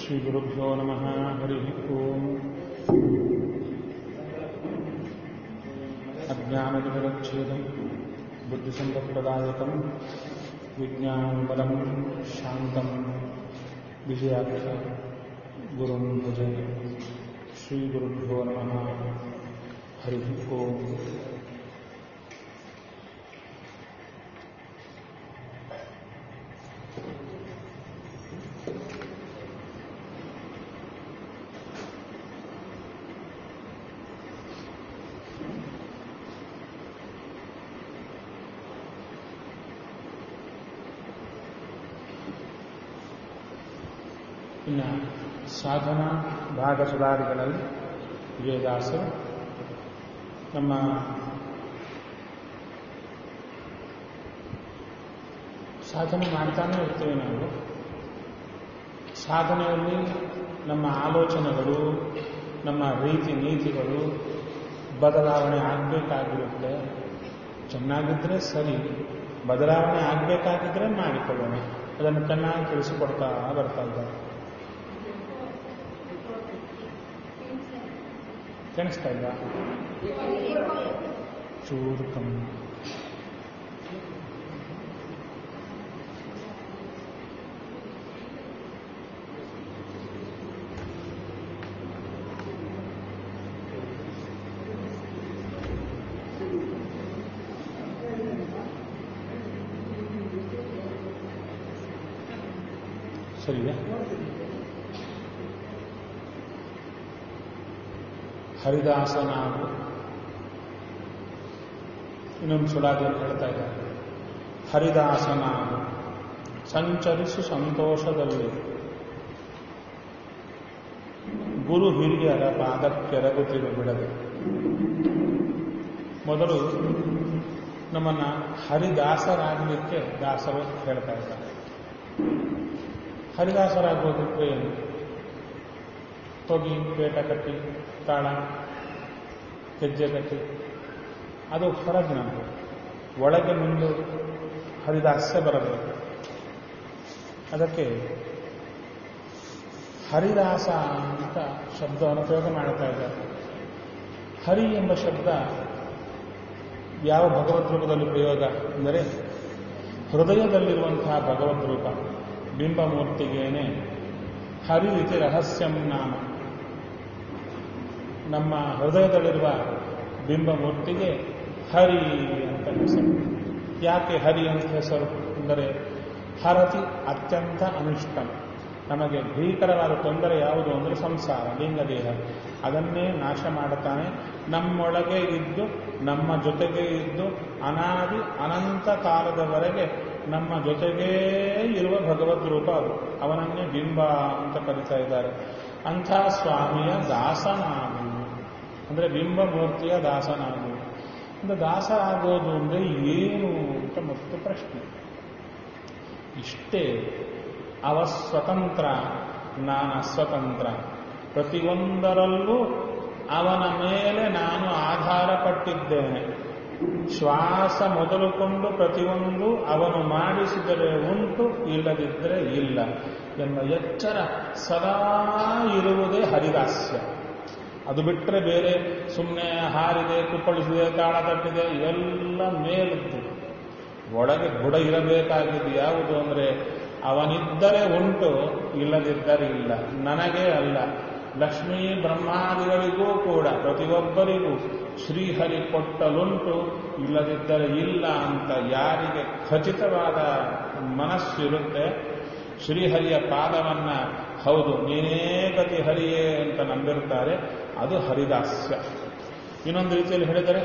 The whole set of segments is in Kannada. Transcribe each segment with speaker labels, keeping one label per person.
Speaker 1: श्रीगुरुभ्यो नमः हरिः ओम् अज्ञानविदच्छेदम् बुद्धिसम्पत्प्रदायकम् विज्ञानबलं शान्तं विजयाख्य गुरुं भजे श्रीगुरुभ्यो नमः हरिः ओम् ಇನ್ನು ಸಾಧನಾ ಭಾಗ ಸುಧಾರಿಗಳಲ್ಲಿ ವಿಜಯದಾಸರು ನಮ್ಮ ಸಾಧನೆ ಮಾಡ್ತಾನೆ ಇರ್ತೇವೆ ನಾವು ಸಾಧನೆಯಲ್ಲಿ ನಮ್ಮ ಆಲೋಚನೆಗಳು ನಮ್ಮ ರೀತಿ ನೀತಿಗಳು ಬದಲಾವಣೆ ಆಗಬೇಕಾಗಿರುತ್ತೆ ಚೆನ್ನಾಗಿದ್ದರೆ ಸರಿ ಬದಲಾವಣೆ ಆಗಬೇಕಾಗಿದ್ದರೆ ಮಾಡಿಕೊಳ್ಳೋಣ ಅದನ್ನು ಚೆನ್ನಾಗಿ ತಿಳಿಸಿಕೊಡ್ತಾ ಬರ್ತಾ ಇದ್ದಾರೆ ಕಾಣಿಸ್ತಾ ಇಲ್ಲ ಚೂರು ಕಮ್ಮಿ ಸರಿಯಾ ಹರಿದಾಸನಾಗು ಇನ್ನೊಂದು ಸುಳಾದಿಯಲ್ಲಿ ಹೇಳ್ತಾ ಇದ್ದಾರೆ ಹರಿದಾಸನಾಗು ಸಂಚರಿಸು ಸಂತೋಷದಲ್ಲಿ ಗುರು ಹಿರಿಯರ ಪಾದಕ್ಕೆರಗುತ್ತಿರು ಬಿಡದೆ ಮೊದಲು ನಮ್ಮನ್ನ ಹರಿದಾಸರಾಗಲಿಕ್ಕೆ ದಾಸರು ಹೇಳ್ತಾ ಇದ್ದಾರೆ ಹರಿದಾಸರಾಗೋದಕ್ಕೆ ಏನು ಹೋಗಿ ಪೇಟ ಕಟ್ಟಿ ತಾಳ ಹೆಜ್ಜೆ ಕಟ್ಟಿ ಅದು ಹೊರಗಿನದು ಒಳಗೆ ಮುಂದೆ ಹರಿದಾಸ್ಯ ಬರಬೇಕು ಅದಕ್ಕೆ ಹರಿದಾಸ ಅಂತ ಶಬ್ದವನ್ನು ಪ್ರಯೋಗ ಮಾಡ್ತಾ ಇದ್ದಾರೆ ಹರಿ ಎಂಬ ಶಬ್ದ ಯಾವ ಭಗವದ್ ರೂಪದಲ್ಲಿ ಪ್ರಯೋಗ ಅಂದರೆ ಹೃದಯದಲ್ಲಿರುವಂತಹ ಭಗವದ್ ರೂಪ ಬಿಂಬಮೂರ್ತಿಗೇನೆ ಹರಿ ಇತಿ ರಹಸ್ಯಂ ನಾಮ ನಮ್ಮ ಹೃದಯದಲ್ಲಿರುವ ಬಿಂಬಮೂರ್ತಿಗೆ ಹರಿ ಅಂತ ಹೆಸರು ಯಾಕೆ ಹರಿ ಅಂತ ಹೆಸರು ಅಂದರೆ ಹರತಿ ಅತ್ಯಂತ ಅನಿಷ್ಟ ನಮಗೆ ಭೀಕರವಾದ ತೊಂದರೆ ಯಾವುದು ಅಂದರೆ ಸಂಸಾರ ಲಿಂಗದೇಹ ಅದನ್ನೇ ನಾಶ ಮಾಡುತ್ತಾನೆ ನಮ್ಮೊಳಗೆ ಇದ್ದು ನಮ್ಮ ಜೊತೆಗೆ ಇದ್ದು ಅನಾದಿ ಅನಂತ ಕಾಲದವರೆಗೆ ನಮ್ಮ ಜೊತೆಗೇ ಇರುವ ಭಗವದ್ ರೂಪ ಅದು ಅವನನ್ನೇ ಬಿಂಬ ಅಂತ ಕರೀತಾ ಇದ್ದಾರೆ ಅಂಥ ಸ್ವಾಮಿಯ ದಾಸನಾಗು ಅಂದರೆ ಬಿಂಬ ಮೂರ್ತಿಯ ದಾಸನಾಗು ಅಂದರೆ ದಾಸರಾಗೋದು ಅಂದರೆ ಏನು ಅಂತ ಮತ್ತು ಪ್ರಶ್ನೆ ಇಷ್ಟೇ ಅವ ಸ್ವತಂತ್ರ ನಾನು ಅಸ್ವತಂತ್ರ ಪ್ರತಿಯೊಂದರಲ್ಲೂ ಅವನ ಮೇಲೆ ನಾನು ಆಧಾರಪಟ್ಟಿದ್ದೇನೆ ಶ್ವಾಸ ಮೊದಲುಕೊಂಡು ಪ್ರತಿಯೊಂದು ಅವನು ಮಾಡಿಸಿದರೆ ಉಂಟು ಇಲ್ಲದಿದ್ದರೆ ಇಲ್ಲ ಎಂಬ ಎಚ್ಚರ ಸದಾ ಇರುವುದೇ ಹರಿದಾಸ್ಯ ಅದು ಬಿಟ್ಟರೆ ಬೇರೆ ಸುಮ್ಮನೆ ಹಾರಿದೆ ಕುಪ್ಪಳಿಸಿದೆ ತಾಳ ತಟ್ಟಿದೆ ಇವೆಲ್ಲ ಮೇಲಿದ್ದು ಒಳಗೆ ಬುಡ ಇರಬೇಕಾಗಿದ್ದು ಯಾವುದು ಅಂದರೆ ಅವನಿದ್ದರೆ ಉಂಟು ಇಲ್ಲದಿದ್ದರೆ ಇಲ್ಲ ನನಗೇ ಅಲ್ಲ ಲಕ್ಷ್ಮೀ ಬ್ರಹ್ಮಾದಿಗಳಿಗೂ ಕೂಡ ಪ್ರತಿಯೊಬ್ಬರಿಗೂ ಶ್ರೀಹರಿ ಕೊಟ್ಟಲುಂಟು ಇಲ್ಲದಿದ್ದರೆ ಇಲ್ಲ ಅಂತ ಯಾರಿಗೆ ಖಚಿತವಾದ ಮನಸ್ಸಿರುತ್ತೆ ಶ್ರೀಹರಿಯ ಪಾದವನ್ನ ಹೌದು ನೀನೇ ಗತಿ ಹರಿಯೇ ಅಂತ ನಂಬಿರ್ತಾರೆ ಅದು ಹರಿದಾಸ್ಯ ಇನ್ನೊಂದು ರೀತಿಯಲ್ಲಿ ಹೇಳಿದರೆ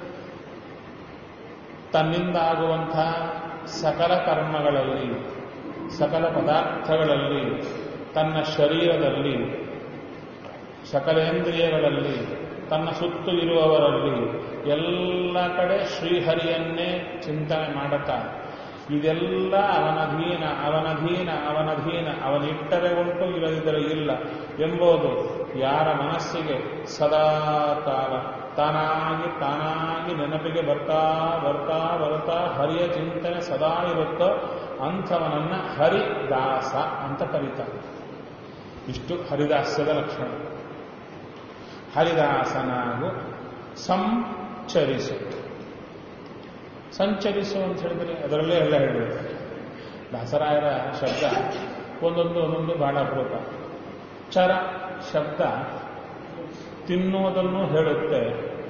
Speaker 1: ತನ್ನಿಂದ ಆಗುವಂತಹ ಸಕಲ ಕರ್ಮಗಳಲ್ಲಿ ಸಕಲ ಪದಾರ್ಥಗಳಲ್ಲಿ ತನ್ನ ಶರೀರದಲ್ಲಿ ಸಕಲೇಂದ್ರಿಯಗಳಲ್ಲಿ ತನ್ನ ಸುತ್ತು ಇರುವವರಲ್ಲಿ ಎಲ್ಲ ಕಡೆ ಶ್ರೀಹರಿಯನ್ನೇ ಚಿಂತನೆ ಮಾಡುತ್ತಾ ಇದೆಲ್ಲ ಅವನಧೀನ ಅವನಧೀನ ಅವನಧೀನ ಅವನಿಟ್ಟರೆ ಉಂಟು ಇಲ್ಲದಿದ್ದರೆ ಇಲ್ಲ ಎಂಬುದು ಯಾರ ಮನಸ್ಸಿಗೆ ಸದಾ ಕಾಲ ತಾನಾಗಿ ತಾನಾಗಿ ನೆನಪಿಗೆ ಬರ್ತಾ ಬರ್ತಾ ಬರ್ತಾ ಹರಿಯ ಚಿಂತನೆ ಸದಾ ಇರುತ್ತೋ ಅಂಥವನನ್ನ ಹರಿದಾಸ ಅಂತ ಕರೀತಾರೆ ಇಷ್ಟು ಹರಿದಾಸ್ಯದ ಲಕ್ಷಣ ಹರಿದಾಸನಾಗು ಸಂಚರಿಸು ಸಂಚರಿಸು ಅಂತ ಹೇಳಿದ್ರೆ ಅದರಲ್ಲೇ ಎಲ್ಲ ಹೇಳಬೇಕು ದಾಸರಾಯರ ಶಬ್ದ ಒಂದೊಂದು ಒಂದೊಂದು ಬಹಳ ಅಪರೂಪ ಚರ ಶಬ್ದ ತಿನ್ನೋದನ್ನು ಹೇಳುತ್ತೆ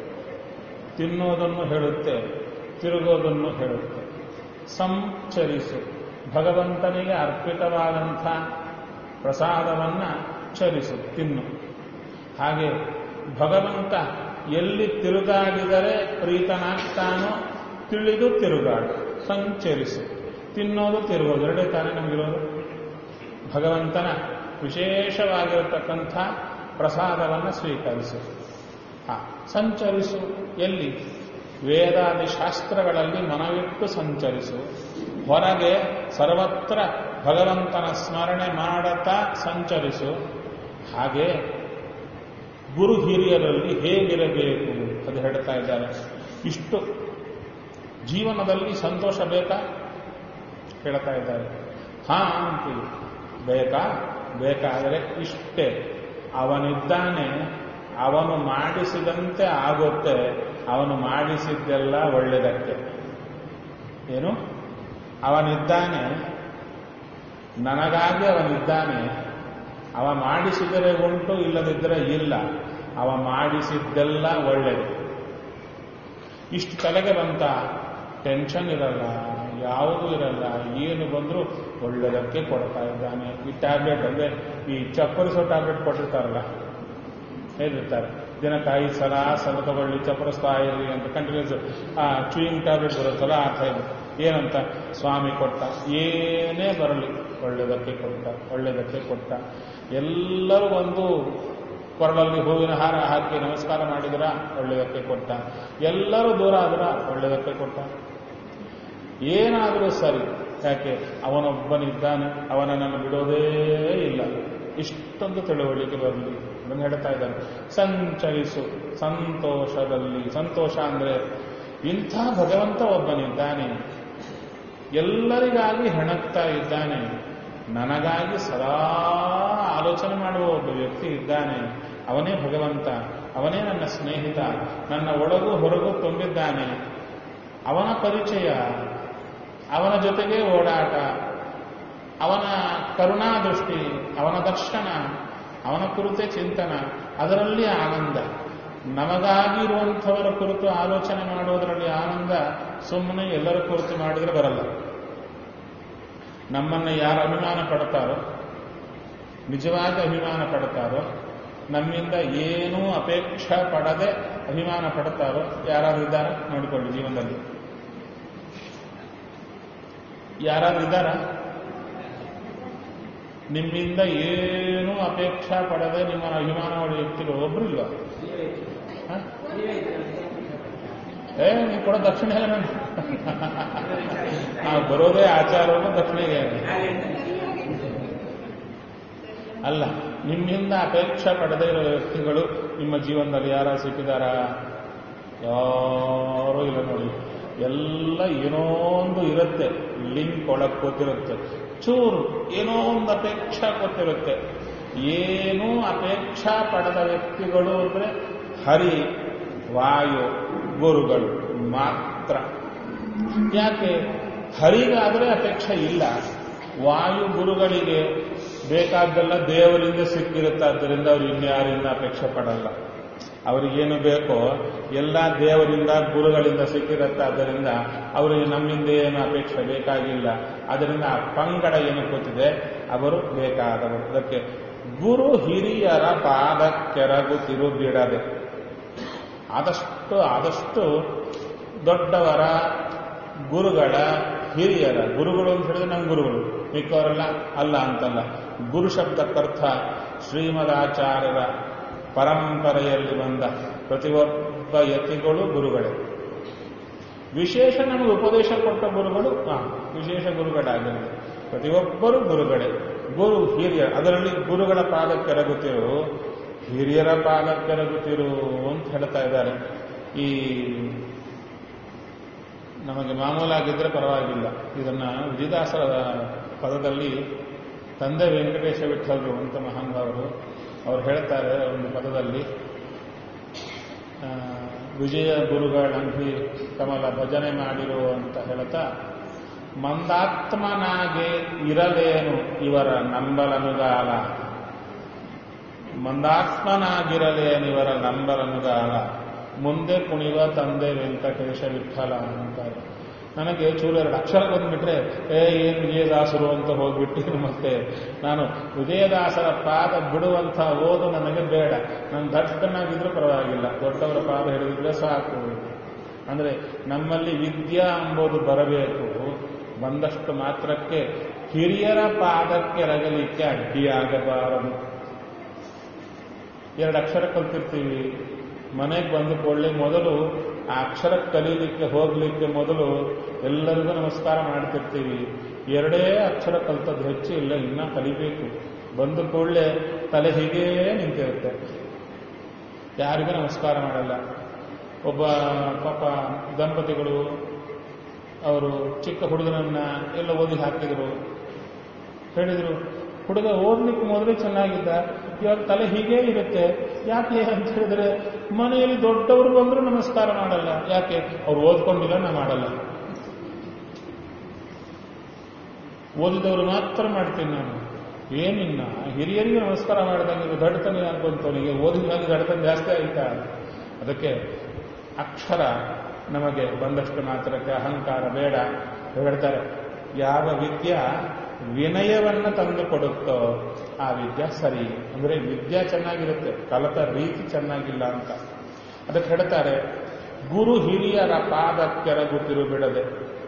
Speaker 1: ತಿನ್ನೋದನ್ನು ಹೇಳುತ್ತೆ ತಿರುಗೋದನ್ನು ಹೇಳುತ್ತೆ ಸಂಚರಿಸು ಭಗವಂತನಿಗೆ ಅರ್ಪಿತವಾದಂಥ ಪ್ರಸಾದವನ್ನ ಚರಿಸು ತಿನ್ನು ಹಾಗೆ ಭಗವಂತ ಎಲ್ಲಿ ತಿರುಗಾಡಿದರೆ ಪ್ರೀತನಾಗ್ತಾನೋ ತಿಳಿದು ತಿರುಗಾಡು ಸಂಚರಿಸು ತಿನ್ನೋದು ತಿರುಗೋದು ಎರಡೇ ತಾನೇ ನಮಗಿರೋದು ಭಗವಂತನ ವಿಶೇಷವಾಗಿರತಕ್ಕಂಥ ಪ್ರಸಾದವನ್ನು ಸ್ವೀಕರಿಸು ಹಾ ಸಂಚರಿಸು ಎಲ್ಲಿ ವೇದಾದಿ ಶಾಸ್ತ್ರಗಳಲ್ಲಿ ಮನವಿಟ್ಟು ಸಂಚರಿಸು ಹೊರಗೆ ಸರ್ವತ್ರ ಭಗವಂತನ ಸ್ಮರಣೆ ಮಾಡುತ್ತಾ ಸಂಚರಿಸು ಹಾಗೆ ಗುರು ಹಿರಿಯರಲ್ಲಿ ಹೇಗಿರಬೇಕು ಅದು ಹೇಳ್ತಾ ಇದ್ದಾರೆ ಇಷ್ಟು ಜೀವನದಲ್ಲಿ ಸಂತೋಷ ಬೇಕಾ ಹೇಳ್ತಾ ಇದ್ದಾರೆ ಹಾ ಅಂತೀವಿ ಬೇಕಾ ಬೇಕಾದರೆ ಇಷ್ಟೇ ಅವನಿದ್ದಾನೆ ಅವನು ಮಾಡಿಸಿದಂತೆ ಆಗುತ್ತೆ ಅವನು ಮಾಡಿಸಿದ್ದೆಲ್ಲ ಒಳ್ಳೆಯದಕ್ಕೆ ಏನು ಅವನಿದ್ದಾನೆ ನನಗಾಗಿ ಅವನಿದ್ದಾನೆ ಅವ ಮಾಡಿಸಿದರೆ ಉಂಟು ಇಲ್ಲದಿದ್ದರೆ ಇಲ್ಲ ಅವ ಮಾಡಿಸಿದ್ದೆಲ್ಲ ಒಳ್ಳೆಯದು ಇಷ್ಟು ತಲೆಗೆ ಬಂತ ಟೆನ್ಷನ್ ಇರಲ್ಲ ಯಾವುದೂ ಇರಲ್ಲ ಏನು ಬಂದರೂ ಒಳ್ಳೆಯದಕ್ಕೆ ಕೊಡ್ತಾ ಇದ್ದಾನೆ ಈ ಟ್ಯಾಬ್ಲೆಟ್ ಅಂದರೆ ಈ ಚಪ್ಪರಿಸೋ ಟ್ಯಾಬ್ಲೆಟ್ ಕೊಟ್ಟಿರ್ತಾರಲ್ಲ ಹೇಳಿರ್ತಾರೆ ದಿನಕ್ಕೆ ಐದು ಸಲ ಸಲ ತಗೊಳ್ಳಿ ಚಪ್ಪರಿಸ್ತಾ ಇರಲಿ ಅಂತ ಕಂಟಿನ್ಯೂಸ್ ಆ ಚೂಯಿಂಗ್ ಟ್ಯಾಬ್ಲೆಟ್ ಬರುತ್ತಲ್ಲ ಆ ಟೈಮ್ ಏನಂತ ಸ್ವಾಮಿ ಕೊಟ್ಟ ಏನೇ ಬರಲಿ ಒಳ್ಳೆಯದಕ್ಕೆ ಕೊಟ್ಟ ಒಳ್ಳೆಯದಕ್ಕೆ ಕೊಟ್ಟ ಎಲ್ಲರೂ ಒಂದು ಕೊರಳಲ್ಲಿ ಹೂವಿನ ಹಾರ ಹಾಕಿ ನಮಸ್ಕಾರ ಮಾಡಿದ್ರ ಒಳ್ಳೆಯದಕ್ಕೆ ಕೊಟ್ಟ ಎಲ್ಲರೂ ದೂರ ಆದ್ರ ಒಳ್ಳೆಯದಕ್ಕೆ ಕೊಟ್ಟ ಏನಾದರೂ ಸರಿ ಯಾಕೆ ಅವನೊಬ್ಬನಿದ್ದಾನೆ ಅವನನ್ನು ಬಿಡೋದೇ ಇಲ್ಲ ಇಷ್ಟೊಂದು ತಿಳುವಳಿಕೆ ಬರಲಿ ಅದನ್ನು ಹೇಳ್ತಾ ಇದ್ದಾನೆ ಸಂಚರಿಸು ಸಂತೋಷದಲ್ಲಿ ಸಂತೋಷ ಅಂದ್ರೆ ಇಂಥ ಭಗವಂತ ಒಬ್ಬನಿದ್ದಾನೆ ಎಲ್ಲರಿಗಾಗಿ ಹೆಣಗ್ತಾ ಇದ್ದಾನೆ ನನಗಾಗಿ ಸದಾ ಆಲೋಚನೆ ಮಾಡುವ ಒಬ್ಬ ವ್ಯಕ್ತಿ ಇದ್ದಾನೆ ಅವನೇ ಭಗವಂತ ಅವನೇ ನನ್ನ ಸ್ನೇಹಿತ ನನ್ನ ಒಳಗೂ ಹೊರಗೂ ತುಂಬಿದ್ದಾನೆ ಅವನ ಪರಿಚಯ ಅವನ ಜೊತೆಗೆ ಓಡಾಟ ಅವನ ಕರುಣಾ ದೃಷ್ಟಿ ಅವನ ದರ್ಶನ ಅವನ ಕುರಿತೆ ಚಿಂತನ ಅದರಲ್ಲಿ ಆನಂದ ನಮಗಾಗಿರುವಂಥವರ ಕುರಿತು ಆಲೋಚನೆ ಮಾಡುವುದರಲ್ಲಿ ಆನಂದ ಸುಮ್ಮನೆ ಎಲ್ಲರ ಕುರಿತು ಮಾಡಿದರೆ ಬರಲ್ಲ ನಮ್ಮನ್ನು ಯಾರು ಅಭಿಮಾನ ಪಡ್ತಾರೋ ನಿಜವಾಗಿ ಅಭಿಮಾನ ಪಡ್ತಾರೋ ನಮ್ಮಿಂದ ಏನೂ ಅಪೇಕ್ಷೆ ಪಡದೆ ಅಭಿಮಾನ ಪಡ್ತಾರೋ ಯಾರಾದ್ರೂ ಇದ್ದಾರಾ ನೋಡಿಕೊಳ್ಳಿ ಜೀವನದಲ್ಲಿ ಯಾರಾದ್ರೂ ಇದ್ದಾರಾ ನಿಮ್ಮಿಂದ ಏನೂ ಅಪೇಕ್ಷೆ ಪಡದೆ ನಿಮ್ಮನ್ನು ಅಭಿಮಾನ ಮಾಡುವ ವ್ಯಕ್ತಿಗಳು ಒಬ್ರು ಇಲ್ವಾ ಹ? ಏ ನೀವು ಕೊಡೋ ದಕ್ಷಿಣ ಎಲ್ಲ ನಾನು ನಾವು ಬರೋದೇ ಆಚಾರವನ್ನು ದಕ್ಷಿಣೆಗೆ ಅಲ್ಲ ನಿಮ್ಮಿಂದ ಅಪೇಕ್ಷೆ ಪಡೆದೇ ಇರೋ ವ್ಯಕ್ತಿಗಳು ನಿಮ್ಮ ಜೀವನದಲ್ಲಿ ಯಾರ ಸಿಕ್ಕಿದಾರ ಯಾರೂ ಇಲ್ಲ ನೋಡಿ ಎಲ್ಲ ಏನೋ ಒಂದು ಇರುತ್ತೆ ಲಿಂಕ್ ಒಳಗೆ ಕೂತಿರುತ್ತೆ ಚೂರು ಏನೋ ಒಂದು ಅಪೇಕ್ಷಾ ಕೊಟ್ಟಿರುತ್ತೆ ಏನೂ ಅಪೇಕ್ಷಾ ಪಡೆದ ವ್ಯಕ್ತಿಗಳು ಅಂದ್ರೆ ಹರಿ ವಾಯು ಗುರುಗಳು ಮಾತ್ರ ಯಾಕೆ ಹರಿಗಾದರೆ ಅಪೇಕ್ಷೆ ಇಲ್ಲ ವಾಯು ಗುರುಗಳಿಗೆ ಬೇಕಾದ್ದೆಲ್ಲ ದೇವರಿಂದ ಸಿಕ್ಕಿರುತ್ತೆ ಆದ್ದರಿಂದ ಅವರು ಇನ್ಯಾರಿಂದ ಅಪೇಕ್ಷೆ ಪಡಲ್ಲ ಅವರಿಗೇನು ಬೇಕೋ ಎಲ್ಲ ದೇವರಿಂದ ಗುರುಗಳಿಂದ ಸಿಕ್ಕಿರುತ್ತೆ ಆದ್ದರಿಂದ ಅವರಿಗೆ ನಮ್ಮಿಂದ ಏನು ಅಪೇಕ್ಷೆ ಬೇಕಾಗಿಲ್ಲ ಅದರಿಂದ ಆ ಪಂಗಡ ಏನು ಕೂತಿದೆ ಅವರು ಬೇಕಾದವರು ಅದಕ್ಕೆ ಗುರು ಹಿರಿಯರ ಪಾದಕ್ಕೆರಗುತ್ತಿರು ಬಿಡದೆ ಆದಷ್ಟು ಆದಷ್ಟು ದೊಡ್ಡವರ ಗುರುಗಳ ಹಿರಿಯರ ಗುರುಗಳು ಅಂತ ಹೇಳಿದ್ರೆ ನಮ್ಮ ಗುರುಗಳು ಮಿಕ್ಕವರೆಲ್ಲ ಅಲ್ಲ ಅಂತಲ್ಲ ಗುರು ಶಬ್ದಕ್ಕರ್ಥ ಶ್ರೀಮದಾಚಾರ್ಯರ ಪರಂಪರೆಯಲ್ಲಿ ಬಂದ ಪ್ರತಿಯೊಬ್ಬ ಯತಿಗಳು ಗುರುಗಳೇ ವಿಶೇಷ ನಮಗೆ ಉಪದೇಶ ಕೊಟ್ಟ ಗುರುಗಳು ಹಾ ವಿಶೇಷ ಗುರುಗಳಾಗಿರಲಿ ಪ್ರತಿಯೊಬ್ಬರು ಗುರುಗಳೇ ಗುರು ಹಿರಿಯ ಅದರಲ್ಲಿ ಗುರುಗಳ ಪಾದಕ್ಕೆರಗುತ್ತಿರು ಹಿರಿಯರ ಪಾದಕ್ಕೆರಗುತ್ತಿರು ಅಂತ ಹೇಳ್ತಾ ಇದ್ದಾರೆ ಈ ನಮಗೆ ಮಾಮೂಲಾಗಿದ್ದರೆ ಪರವಾಗಿಲ್ಲ ಇದನ್ನ ವಿಜಯದಾಸರ ಪದದಲ್ಲಿ ತಂದೆ ವೆಂಕಟೇಶ ವಿಠಲರು ಅಂತ ಮಹಾನುಭಾವರು ಅವ್ರು ಹೇಳ್ತಾರೆ ಒಂದು ಪದದಲ್ಲಿ ಆ, ವಿಜಯ ಗುರುಗಳಂಗಿ ಕಮಲ ಭಜನೆ ಮಾಡಿರು ಅಂತ ಹೇಳ್ತಾ ಮಂದಾತ್ಮನಾಗೆ ಇರಲೇನು ಇವರ ನಂಬಲನುಗಾಲ ಮಂದಾತ್ಮನಾಗಿರಲೇನಿವರ ನಂಬಲನುಗಾಲ ಮುಂದೆ ಕುಣಿವ ತಂದೆ ವೆಂಕಟೇಶ ವಿಠಲ ಅಂತಾರೆ ನನಗೆ ಚೂರು ಎರಡು ಅಕ್ಷರ ಬಂದ್ಬಿಟ್ರೆ ಏ ಏನು ವಿಜಯದಾಸರು ಅಂತ ಹೋಗ್ಬಿಟ್ಟು ಮತ್ತೆ ನಾನು ವಿಜಯದಾಸರ ಪಾದ ಬಿಡುವಂಥ ಓದು ನನಗೆ ಬೇಡ ನಾನು ದಟ್ಟನಾಗಿದ್ರೂ ಪರವಾಗಿಲ್ಲ ದೊಡ್ಡವರ ಪಾದ ಹಿಡಿದಿದ್ರೆ ಸಾಕು ಅಂದ್ರೆ ನಮ್ಮಲ್ಲಿ ವಿದ್ಯಾ ಎಂಬುದು ಬರಬೇಕು ಬಂದಷ್ಟು ಮಾತ್ರಕ್ಕೆ ಹಿರಿಯರ ಪಾದಕ್ಕೆ ರಗಲಿಕ್ಕೆ ಅಡ್ಡಿಯಾಗಬಾರದು ಎರಡು ಅಕ್ಷರ ಕಲ್ತಿರ್ತೀವಿ ಮನೆಗೆ ಬಂದು ಕೊಳ್ಳಿ ಮೊದಲು ಆ ಅಕ್ಷರ ಕಲೀಲಿಕ್ಕೆ ಹೋಗ್ಲಿಕ್ಕೆ ಮೊದಲು ಎಲ್ಲರಿಗೂ ನಮಸ್ಕಾರ ಮಾಡ್ತಿರ್ತೀವಿ ಎರಡೇ ಅಕ್ಷರ ಕಲ್ತದ್ದು ಹೆಚ್ಚು ಇಲ್ಲ ಇನ್ನ ಕಲಿಬೇಕು ಬಂದು ಕೂಡಲೇ ತಲೆ ಹೀಗೇ ನಿಂತಿರುತ್ತೆ ಯಾರಿಗೂ ನಮಸ್ಕಾರ ಮಾಡಲ್ಲ ಒಬ್ಬ ಪಾಪ ದಂಪತಿಗಳು ಅವರು ಚಿಕ್ಕ ಹುಡುಗನನ್ನ ಎಲ್ಲ ಓದಿ ಹಾಕಿದ್ರು ಹೇಳಿದ್ರು ಹುಡುಗ ಓದ್ಲಿಕ್ಕೆ ಮೊದಲೇ ಚೆನ್ನಾಗಿದ್ದ ಇವಾಗ ತಲೆ ಹೀಗೇ ಇರುತ್ತೆ ಯಾಕೆ ಅಂತ ಹೇಳಿದ್ರೆ ಮನೆಯಲ್ಲಿ ದೊಡ್ಡವರು ಬಂದರೂ ನಮಸ್ಕಾರ ಮಾಡಲ್ಲ ಯಾಕೆ ಅವ್ರು ಓದ್ಕೊಂಡಿಲ್ಲ ನಾ ಮಾಡಲ್ಲ ಓದಿದವರು ಮಾತ್ರ ಮಾಡ್ತೀನಿ ನಾನು ಏನಿನ್ನ ಹಿರಿಯರಿಗೆ ನಮಸ್ಕಾರ ಮಾಡಿದಂಗೆ ಇದು ದಡ್ತನ ಅನ್ಕೊಂತವನಿಗೆ ಓದಿದಾಗ ದಡ್ತನ ಜಾಸ್ತಿ ಆಯ್ತಾ ಅದಕ್ಕೆ ಅಕ್ಷರ ನಮಗೆ ಬಂದಷ್ಟು ಮಾತ್ರಕ್ಕೆ ಅಹಂಕಾರ ಬೇಡ ಹೇಳ್ತಾರೆ ಯಾವ ವಿದ್ಯಾ ವಿನಯವನ್ನ ತಂದು ಕೊಡುತ್ತೋ ಆ ವಿದ್ಯಾ ಸರಿ ಅಂದ್ರೆ ವಿದ್ಯಾ ಚೆನ್ನಾಗಿರುತ್ತೆ ಕಲತ ರೀತಿ ಚೆನ್ನಾಗಿಲ್ಲ ಅಂತ ಅದಕ್ಕೆ ಹೇಳ್ತಾರೆ ಗುರು ಹಿರಿಯರ ಪಾದಕ್ಕೆರಗುತ್ತಿರು ಬಿಡದೆ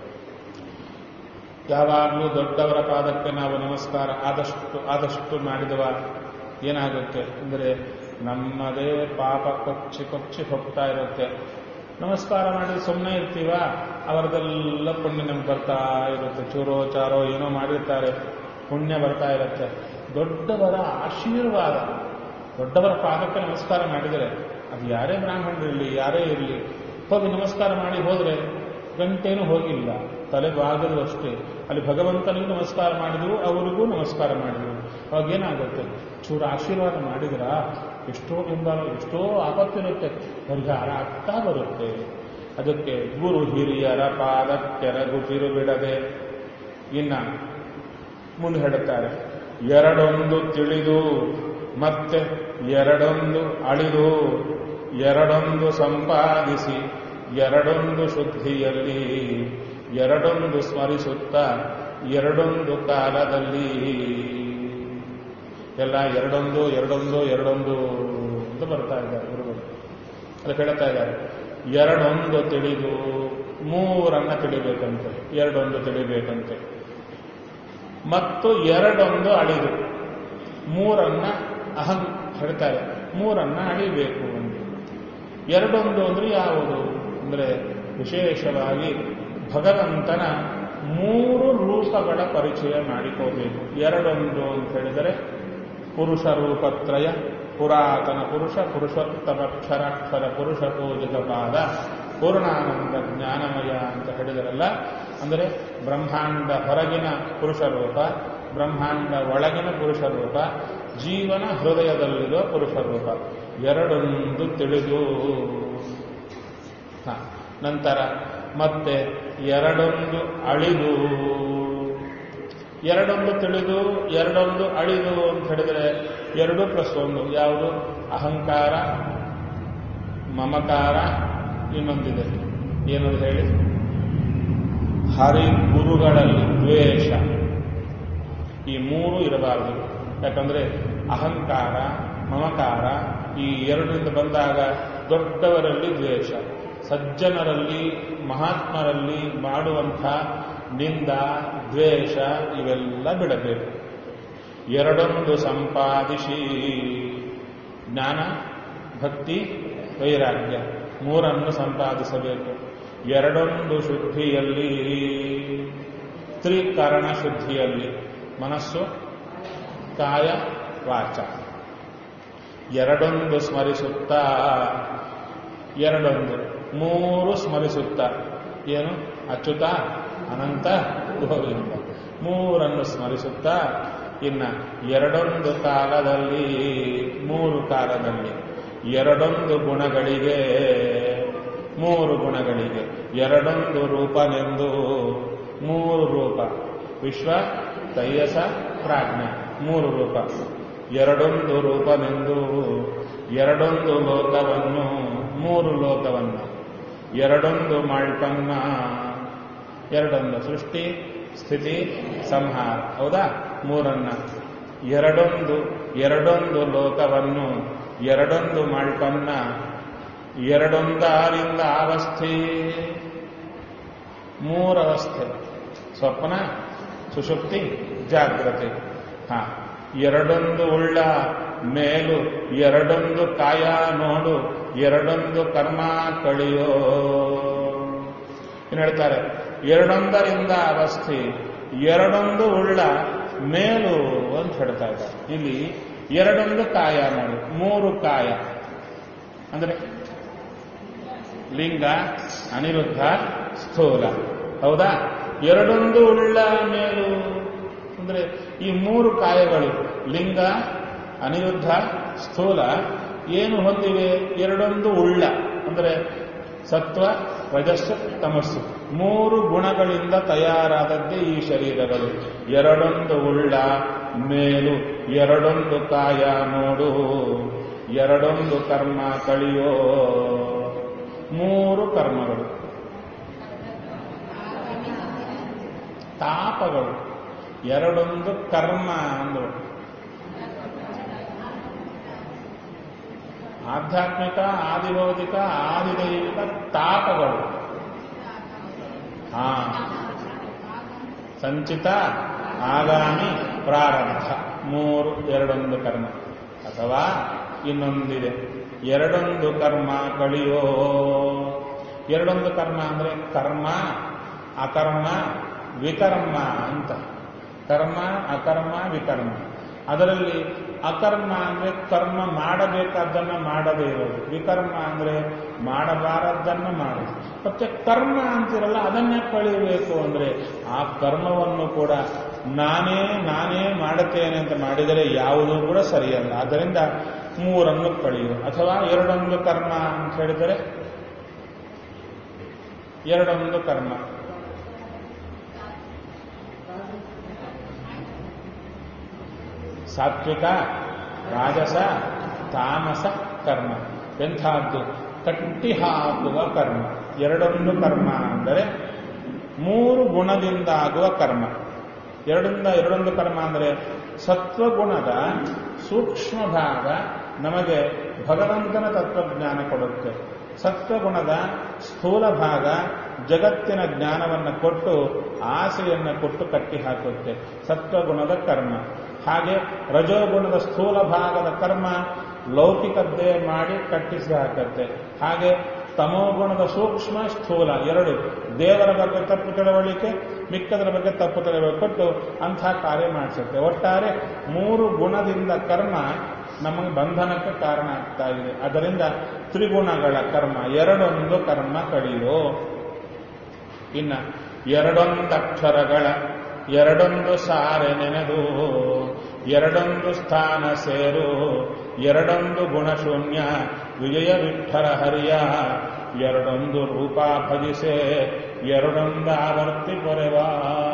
Speaker 1: ಯಾವಾಗಲೂ ದೊಡ್ಡವರ ಪಾದಕ್ಕೆ ನಾವು ನಮಸ್ಕಾರ ಆದಷ್ಟು ಆದಷ್ಟು ಮಾಡಿದವ ಏನಾಗುತ್ತೆ ಅಂದರೆ ನಮ್ಮದೇ ಪಾಪ ಕೊಚ್ಚಿ ಕೊಚ್ಚಿ ಹೋಗ್ತಾ ಇರುತ್ತೆ ನಮಸ್ಕಾರ ಮಾಡಿ ಸುಮ್ಮನೆ ಇರ್ತೀವ ಅವರದೆಲ್ಲ ಪುಣ್ಯ ನಮ್ಗೆ ಬರ್ತಾ ಇರುತ್ತೆ ಚೂರೋ ಚಾರೋ ಏನೋ ಮಾಡಿರ್ತಾರೆ ಪುಣ್ಯ ಬರ್ತಾ ಇರುತ್ತೆ ದೊಡ್ಡವರ ಆಶೀರ್ವಾದ ದೊಡ್ಡವರ ಪಾದಕ್ಕೆ ನಮಸ್ಕಾರ ಮಾಡಿದರೆ ಅದು ಯಾರೇ ಬ್ರಾಹ್ಮಣರಿರಲಿ ಯಾರೇ ಇರಲಿ ಹೋಗಿ ನಮಸ್ಕಾರ ಮಾಡಿ ಹೋದರೆ ಗಂಟೇನೂ ಹೋಗಿಲ್ಲ ತಲೆ ಬಾಗದು ಅಷ್ಟೇ ಅಲ್ಲಿ ಭಗವಂತನಿಗೂ ನಮಸ್ಕಾರ ಮಾಡಿದ್ರು ಅವರಿಗೂ ನಮಸ್ಕಾರ ಮಾಡಿದ್ರು ಅವಾಗ ಏನಾಗುತ್ತೆ ಚೂರು ಆಶೀರ್ವಾದ ಮಾಡಿದ್ರ ಎಷ್ಟೋ ಬೆಂಬಲ ಎಷ್ಟೋ ಆಪತ್ತಿರುತ್ತೆ ಪರಿಹಾರ ಆಗ್ತಾ ಬರುತ್ತೆ ಅದಕ್ಕೆ ಗುರು ಹಿರಿಯರ ಪಾದಕ್ಕೆರಗುತ್ತಿರು ಬಿಡದೆ ಇನ್ನ ಮುಂದೆ ಹೇಳುತ್ತಾರೆ ಎರಡೊಂದು ತಿಳಿದು ಮತ್ತೆ ಎರಡೊಂದು ಅಳಿದು ಎರಡೊಂದು ಸಂಪಾದಿಸಿ ಎರಡೊಂದು ಶುದ್ಧಿಯಲ್ಲಿ ಎರಡೊಂದು ಸ್ಮರಿಸುತ್ತ ಎರಡೊಂದು ಕಾಲದಲ್ಲಿ ಎಲ್ಲ ಎರಡೊಂದು ಎರಡೊಂದು ಎರಡೊಂದು ಅಂತ ಬರ್ತಾ ಇದ್ದಾರೆ ಗುರುಗಳು ಅದಕ್ಕೆ ಹೇಳ್ತಾ ಇದ್ದಾರೆ ಎರಡೊಂದು ತಿಳಿದು ಮೂರನ್ನ ತಿಳಿಬೇಕಂತೆ ಎರಡೊಂದು ತಿಳಿಬೇಕಂತೆ ಮತ್ತು ಎರಡೊಂದು ಅಳಿದು ಮೂರನ್ನ ಅಹಂ ಹೇಳ್ತಾರೆ ಮೂರನ್ನ ಅಳಿಬೇಕು ಅಂತ ಎರಡೊಂದು ಅಂದ್ರೆ ಯಾವುದು ಅಂದ್ರೆ ವಿಶೇಷವಾಗಿ ಭಗವಂತನ ಮೂರು ರೂಪಗಳ ಪರಿಚಯ ಮಾಡಿಕೋಬೇಕು ಎರಡೊಂದು ಅಂತ ಹೇಳಿದರೆ ಪುರುಷ ರೂಪತ್ರಯ ಪುರಾತನ ಪುರುಷ ಪುರುಷೋತ್ತಮಕ್ಷರಾಕ್ಷರ ಪುರುಷ ಪೂಜಿತ ಪಾದ ಪೂರ್ಣಾನಂದ ಜ್ಞಾನಮಯ ಅಂತ ಹೇಳಿದರಲ್ಲ ಅಂದರೆ ಬ್ರಹ್ಮಾಂಡ ಹೊರಗಿನ ಪುರುಷ ರೂಪ ಬ್ರಹ್ಮಾಂಡ ಒಳಗಿನ ಪುರುಷ ರೂಪ ಜೀವನ ಹೃದಯದಲ್ಲಿರುವ ಪುರುಷ ರೂಪ ಎರಡೊಂದು ತಿಳಿದು ಹ, ನಂತರ ಮತ್ತೆ ಎರಡೊಂದು ಅಳಿದು ಎರಡೊಂದು ತಿಳಿದು ಎರಡೊಂದು ಅಳಿದು ಅಂತ ಹೇಳಿದ್ರೆ ಎರಡು ಪ್ಲಸ್ ಒಂದು ಯಾವುದು ಅಹಂಕಾರ ಮಮಕಾರ ಇನ್ನೊಂದಿದೆ ಏನದು ಹೇಳಿ ಹರಿ ಗುರುಗಳಲ್ಲಿ ದ್ವೇಷ ಈ ಮೂರು ಇರಬಾರದು ಯಾಕಂದ್ರೆ ಅಹಂಕಾರ ಮಮಕಾರ ಈ ಎರಡರಿಂದ ಬಂದಾಗ ದೊಡ್ಡವರಲ್ಲಿ ದ್ವೇಷ ಸಜ್ಜನರಲ್ಲಿ ಮಹಾತ್ಮರಲ್ಲಿ ಮಾಡುವಂಥ ನಿಂದ ದ್ವೇಷ ಇವೆಲ್ಲ ಬಿಡಬೇಕು ಎರಡೊಂದು ಸಂಪಾದಿಸಿ ಜ್ಞಾನ ಭಕ್ತಿ ವೈರಾಗ್ಯ ಮೂರನ್ನು ಸಂಪಾದಿಸಬೇಕು ಎರಡೊಂದು ಶುದ್ಧಿಯಲ್ಲಿ ತ್ರಿಕರಣ ಶುದ್ಧಿಯಲ್ಲಿ ಮನಸ್ಸು ಕಾಯ ವಾಚ ಎರಡೊಂದು ಸ್ಮರಿಸುತ್ತಾ ಎರಡೊಂದು ಮೂರು ಸ್ಮರಿಸುತ್ತಾ ಏನು ಅಚ್ಯುತ ಅನಂತ ಗೋವಿಂದ ಮೂರನ್ನು ಸ್ಮರಿಸುತ್ತಾ ಇನ್ನ ಎರಡೊಂದು ಕಾಲದಲ್ಲಿ ಮೂರು ಕಾಲದಲ್ಲಿ ಎರಡೊಂದು ಗುಣಗಳಿಗೆ ಮೂರು ಗುಣಗಳಿಗೆ ಎರಡೊಂದು ರೂಪನೆಂದು ಮೂರು ರೂಪ ವಿಶ್ವ ತೈಯಸ ಪ್ರಾಜ್ಞೆ ಮೂರು ರೂಪ ಎರಡೊಂದು ರೂಪನೆಂದು ಎರಡೊಂದು ಲೋಕವನ್ನು ಮೂರು ಲೋಕವನ್ನು ಎರಡೊಂದು ಮಾಳ್ಪನ್ನ ಎರಡೊಂದು ಸೃಷ್ಟಿ ಸ್ಥಿತಿ ಸಂಹಾರ ಹೌದಾ ಮೂರನ್ನ ಎರಡೊಂದು ಎರಡೊಂದು ಲೋಕವನ್ನು ಎರಡೊಂದು ಮಾಳ್ಪನ್ನ ಎರಡೊಂದಾರಿಂದ ಅವಸ್ಥೆ ಮೂರವಸ್ಥೆ ಸ್ವಪ್ನ ಸುಷುಪ್ತಿ ಜಾಗ್ರತೆ ಹಾ ಎರಡೊಂದು ಉಳ್ಳ ಮೇಲು ಎರಡೊಂದು ಕಾಯ ನೋಡು ಎರಡೊಂದು ಕರ್ಮ ಕಳಿಯೋ ಏನು ಹೇಳ್ತಾರೆ ಎರಡೊಂದರಿಂದ ಅವಸ್ಥೆ ಎರಡೊಂದು ಉಳ್ಳ ಮೇಲು ಅಂತ ಹೇಳ್ತಾ ಇದ್ದಾರೆ ಇಲ್ಲಿ ಎರಡೊಂದು ಕಾಯ ನೋಡಿ ಮೂರು ಕಾಯ ಅಂದ್ರೆ ಲಿಂಗ ಅನಿರುದ್ಧ ಸ್ಥೂಲ ಹೌದಾ ಎರಡೊಂದು ಉಳ್ಳ ಮೇಲು ಅಂದ್ರೆ ಈ ಮೂರು ಕಾಯಗಳು ಲಿಂಗ ಅನಿರುದ್ಧ ಸ್ಥೂಲ ಏನು ಹೊಂದಿವೆ ಎರಡೊಂದು ಉಳ್ಳ ಅಂದ್ರೆ ಸತ್ವ ರಜಸ್ಸು ತಮಸ್ಸು ಮೂರು ಗುಣಗಳಿಂದ ತಯಾರಾದದ್ದೇ ಈ ಶರೀರಗಳು ಎರಡೊಂದು ಉಳ್ಳ ಮೇಲು ಎರಡೊಂದು ಕಾಯ ನೋಡು ಎರಡೊಂದು ಕರ್ಮ ಕಳಿಯೋ ಮೂರು ಕರ್ಮಗಳು ತಾಪಗಳು ಎರಡೊಂದು ಕರ್ಮ ಅಂದರು ಆಧ್ಯಾತ್ಮಿಕ ಆದಿಭೌತಿಕ ಆದಿದೈವಿಕ ತಾಪಗಳು ಹಾ ಸಂಚಿತ ಆಗಾಮಿ ಪ್ರಾರಬ್ಧ ಮೂರು ಎರಡೊಂದು ಕರ್ಮ ಅಥವಾ ಇನ್ನೊಂದಿದೆ ಎರಡೊಂದು ಕರ್ಮ ಕಳಿಯೋ ಎರಡೊಂದು ಕರ್ಮ ಅಂದ್ರೆ ಕರ್ಮ ಅಕರ್ಮ ವಿಕರ್ಮ ಅಂತ ಕರ್ಮ ಅಕರ್ಮ ವಿಕರ್ಮ ಅದರಲ್ಲಿ ಅಕರ್ಮ ಅಂದ್ರೆ ಕರ್ಮ ಮಾಡಬೇಕಾದ್ದನ್ನ ಮಾಡದೇ ಇರೋದು ವಿಕರ್ಮ ಅಂದ್ರೆ ಮಾಡಬಾರದ್ದನ್ನ ಮಾಡೋದು ಮತ್ತೆ ಕರ್ಮ ಅಂತಿರಲ್ಲ ಅದನ್ನೇ ಕಳಿಬೇಕು ಅಂದ್ರೆ ಆ ಕರ್ಮವನ್ನು ಕೂಡ ನಾನೇ ನಾನೇ ಮಾಡುತ್ತೇನೆ ಅಂತ ಮಾಡಿದರೆ ಯಾವುದೂ ಕೂಡ ಸರಿಯಲ್ಲ ಅದರಿಂದ ಮೂರನ್ನು ಕಳೆಯು ಅಥವಾ ಎರಡೊಂದು ಕರ್ಮ ಅಂತ ಹೇಳಿದರೆ ಎರಡೊಂದು ಕರ್ಮ ಸಾತ್ವಿಕ ರಾಜಸ ತಾಮಸ ಕರ್ಮ ಎಂಥದ್ದು ಕಟ್ಟಿ ಹಾಕುವ ಕರ್ಮ ಎರಡೊಂದು ಕರ್ಮ ಅಂದರೆ ಮೂರು ಗುಣದಿಂದಾಗುವ ಕರ್ಮ ಎರಡರಿಂದ ಎರಡೊಂದು ಕರ್ಮ ಅಂದರೆ ಸತ್ವಗುಣದ ಸೂಕ್ಷ್ಮ ಭಾಗ ನಮಗೆ ಭಗವಂತನ ತತ್ವಜ್ಞಾನ ಕೊಡುತ್ತೆ ಸತ್ವಗುಣದ ಸ್ಥೂಲ ಭಾಗ ಜಗತ್ತಿನ ಜ್ಞಾನವನ್ನು ಕೊಟ್ಟು ಆಸೆಯನ್ನು ಕೊಟ್ಟು ಕಟ್ಟಿ ಹಾಕುತ್ತೆ ಸತ್ವಗುಣದ ಕರ್ಮ ಹಾಗೆ ರಜೋಗುಣದ ಸ್ಥೂಲ ಭಾಗದ ಕರ್ಮ ಲೌಕಿಕದ್ದೇ ಮಾಡಿ ಕಟ್ಟಿಸಿ ಹಾಕತ್ತೆ ಹಾಗೆ ತಮೋಗುಣದ ಸೂಕ್ಷ್ಮ ಸ್ಥೂಲ ಎರಡು ದೇವರ ಬಗ್ಗೆ ತಪ್ಪು ತಿಳುವಳಿಕೆ ಮಿಕ್ಕದರ ಬಗ್ಗೆ ತಪ್ಪು ತಿಳುವಳಿಕೆ ಕೊಟ್ಟು ಅಂಥ ಕಾರ್ಯ ಮಾಡಿಸುತ್ತೆ ಒಟ್ಟಾರೆ ಮೂರು ಗುಣದಿಂದ ಕರ್ಮ ನಮಗೆ ಬಂಧನಕ್ಕೆ ಕಾರಣ ಆಗ್ತಾ ಇದೆ ಅದರಿಂದ ತ್ರಿಗುಣಗಳ ಕರ್ಮ ಎರಡೊಂದು ಕರ್ಮ ಕಡಿಯೋ ಇನ್ನ ಎರಡೊಂದಕ್ಷರಗಳ ಎರಡೊಂದು ಸಾರೆ ನೆನೆದು ಎರಡೊಂದು ಸ್ಥಾನ ಸೇರು ಎರಡೊಂದು ಗುಣಶೂನ್ಯ ವಿಜಯ ವಿಠಲ ಹರಿಯ ಎರಡೊಂದು ರೂಪ ಭಜಿಸೆ ಎರಡೊಂದು ಆವರ್ತಿ ಪೊರೆವಾ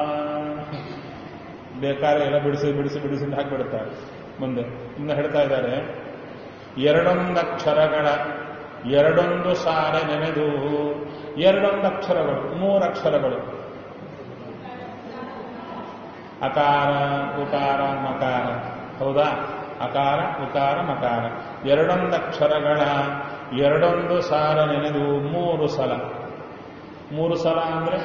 Speaker 1: ಬೇಕಾದ್ರೆ ಎಲ್ಲ ಬಿಡಿಸಿ ಬಿಡಿಸಿ ಬಿಡಿಸಿ ಹಾಕಿಬಿಡ್ತಾರೆ ಮುಂದೆ ಇನ್ನು ಹೇಳ್ತಾ ಇದ್ದಾರೆ ಎರಡೊಂದು ಅಕ್ಷರಗಳ ಎರಡೊಂದು ಸಾರೆ ನೆನೆದು ಎರಡೊಂದು ಅಕ್ಷರಗಳು ಮೂರು ಅಕ್ಷರಗಳು ಅಕಾರ ಉಕಾರ ಮಕಾರ ಹೌದಾ ಅಕಾರ ಉಕಾರ ಮಕಾರ ಎರಡೊಂದು ಅಕ್ಷರಗಳ ಎರಡೊಂದು ಸಾರ ನೆನೆದು ಮೂರು ಸಲ ಮೂರು ಸಲ ಅಂದ್ರೆ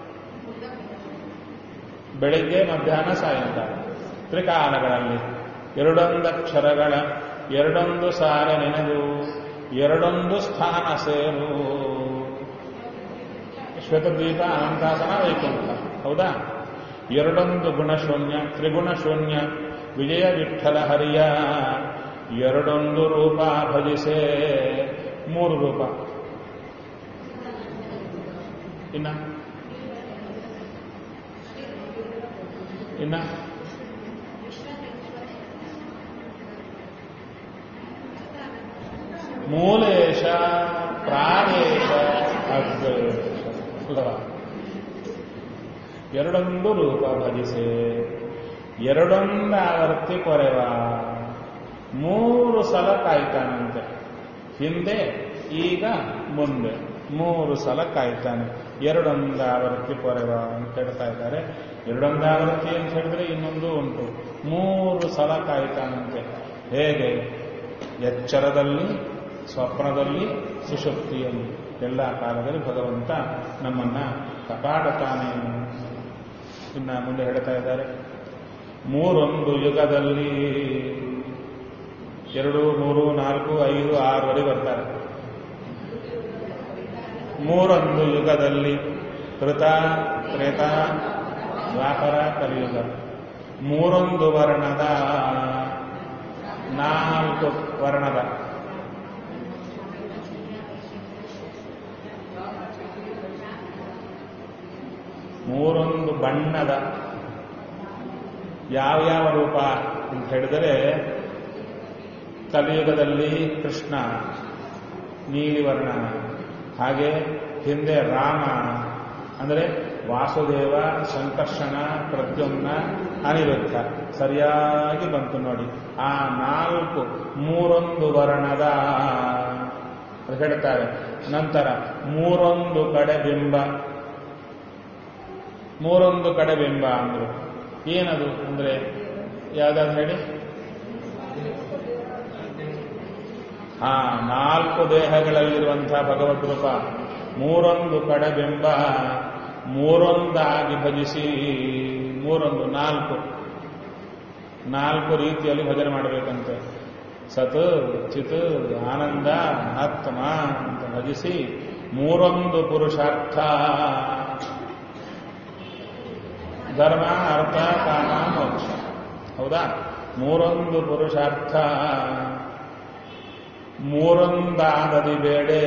Speaker 1: ಬೆಳಿಗ್ಗೆ ಮಧ್ಯಾಹ್ನ ಸಾಯಂಕಾಲ ತ್ರಿಕಾಲಗಳಲ್ಲಿ ಎರಡೊಂದು ಅಕ್ಷರಗಳ ಎರಡೊಂದು ಸಾರ ನೆನೆದು ಎರಡೊಂದು ಸ್ಥಾನ ಸೇರು ಶ್ವೇತದ್ವೀಪ ಅನಂತಾಸನ ವೈಕುಂಠ ಹೌದಾ ಎರಡೊಂದು ಗುಣಶೂನ್ಯ ತ್ರಿಗುಣಶೂನ್ಯ ವಿಜಯ ವಿಠಲ ಹರಿಯ ಎರಡೊಂದು ರೂಪ ಭಜಿಸೆ ಮೂರು ರೂಪ ಇನ್ನ ಮೂಲೇಶ ಪ್ರಾಣೇಶ ಅಗ್ರೇಶ ಅಲ್ವಾ ಎರಡೊಂದು ರೂಪ ಭಜಿಸೆ ಎರಡೊಂದಾವರ್ತಿ ಕೊರೆವ ಮೂರು ಸಲ ಕಾಯ್ತಾನಂತೆ ಹಿಂದೆ ಈಗ ಮುಂದೆ ಮೂರು ಸಲ ಕಾಯ್ತಾನೆ ಎರಡೊಂದಾವರ್ತಿ ಕೊರೆವ ಅಂತ ಹೇಳ್ತಾ ಇದ್ದಾರೆ ಎರಡೊಂದಾವರ್ತಿ ಅಂತ ಹೇಳಿದ್ರೆ ಇನ್ನೊಂದು ಉಂಟು ಮೂರು ಸಲ ಕಾಯ್ತಾನಂತೆ ಹೇಗೆ ಎಚ್ಚರದಲ್ಲಿ ಸ್ವಪ್ನದಲ್ಲಿ ಸುಶಕ್ತಿಯಲ್ಲಿ ಎಲ್ಲ ಕಾಲದಲ್ಲಿ ಭಗವಂತ ನಮ್ಮನ್ನ ಕಾಪಾಡುತ್ತಾನೆ ಇನ್ನ ಮುಂದೆ ಹೇಳ್ತಾ ಇದ್ದಾರೆ ಮೂರೊಂದು ಯುಗದಲ್ಲಿ ಎರಡು ಮೂರು ನಾಲ್ಕು ಐದು ಆರವರೆಗೆ ಬರ್ತಾರೆ ಮೂರೊಂದು ಯುಗದಲ್ಲಿ ಕೃತ ತ್ರೇತ ದ್ವಾಪರ ಕಲಿಯುಗ ಮೂರೊಂದು ವರ್ಣದ ನಾಲ್ಕು ವರ್ಣದ ಮೂರೊಂದು ಬಣ್ಣದ ಯಾವ್ಯಾವ ರೂಪ ಅಂತ ಹೇಳಿದರೆ ಕಲಿಯುಗದಲ್ಲಿ ಕೃಷ್ಣ ನೀಲಿವರ್ಣ ಹಾಗೆ ಹಿಂದೆ ರಾಮ ಅಂದರೆ ವಾಸುದೇವ ಸಂಕರ್ಷಣ ಪ್ರದ್ಯುಮ್ನ ಅನಿರುದ್ಧ ಸರಿಯಾಗಿ ಬಂತು ನೋಡಿ ಆ ನಾಲ್ಕು ಮೂರೊಂದು ವರ್ಣದ ಅದು ಹೇಳ್ತಾರೆ ನಂತರ ಮೂರೊಂದು ಕಡೆ ಬಿಂಬ ಮೂರೊಂದು ಕಡೆ ಬಿಂಬ ಅಂದ್ರು ಏನದು ಅಂದ್ರೆ ಯಾವ್ದಾದ್ರು ಹೇಳಿ ಆ ನಾಲ್ಕು ದೇಹಗಳಲ್ಲಿರುವಂತಹ ಭಗವದ್ ರೂಪ ಮೂರೊಂದು ಕಡಬಿಂಬ ಮೂರೊಂದಾಗಿ ಭಜಿಸಿ ಮೂರೊಂದು ನಾಲ್ಕು ನಾಲ್ಕು ರೀತಿಯಲ್ಲಿ ಭಜನೆ ಮಾಡಬೇಕಂತೆ ಸತ್ ಚಿತ್ ಆನಂದ ಆತ್ಮ ಅಂತ ಭಜಿಸಿ ಮೂರೊಂದು ಪುರುಷಾರ್ಥ ಧರ್ಮ ಅರ್ಥ ಕಾಮ ಮೋಕ್ಷ ಹೌದಾ ಮೂರೊಂದು ಪುರುಷಾರ್ಥ ಮೂರೊಂದಾಗದಿ ಬೇಡೆ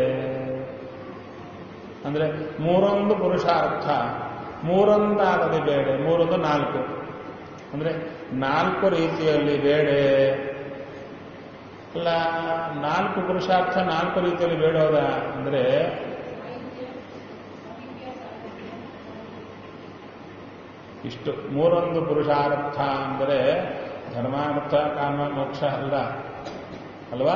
Speaker 1: ಅಂದ್ರೆ ಮೂರೊಂದು ಪುರುಷಾರ್ಥ ಮೂರೊಂದಾಗದಿ ಬೇಡೆ ಮೂರೊಂದು ನಾಲ್ಕು ಅಂದ್ರೆ ನಾಲ್ಕು ರೀತಿಯಲ್ಲಿ ಬೇಡೆ ಅಲ್ಲ ನಾಲ್ಕು ಪುರುಷಾರ್ಥ ನಾಲ್ಕು ರೀತಿಯಲ್ಲಿ ಬೇಡೋದ ಅಂದ್ರೆ ಇಷ್ಟು ಮೂರೊಂದು ಪುರುಷಾರ್ಥ ಅಂದರೆ ಧರ್ಮಾರ್ಥ ಕಾಮ ಮೋಕ್ಷ ಅಲ್ಲ ಅಲ್ವಾ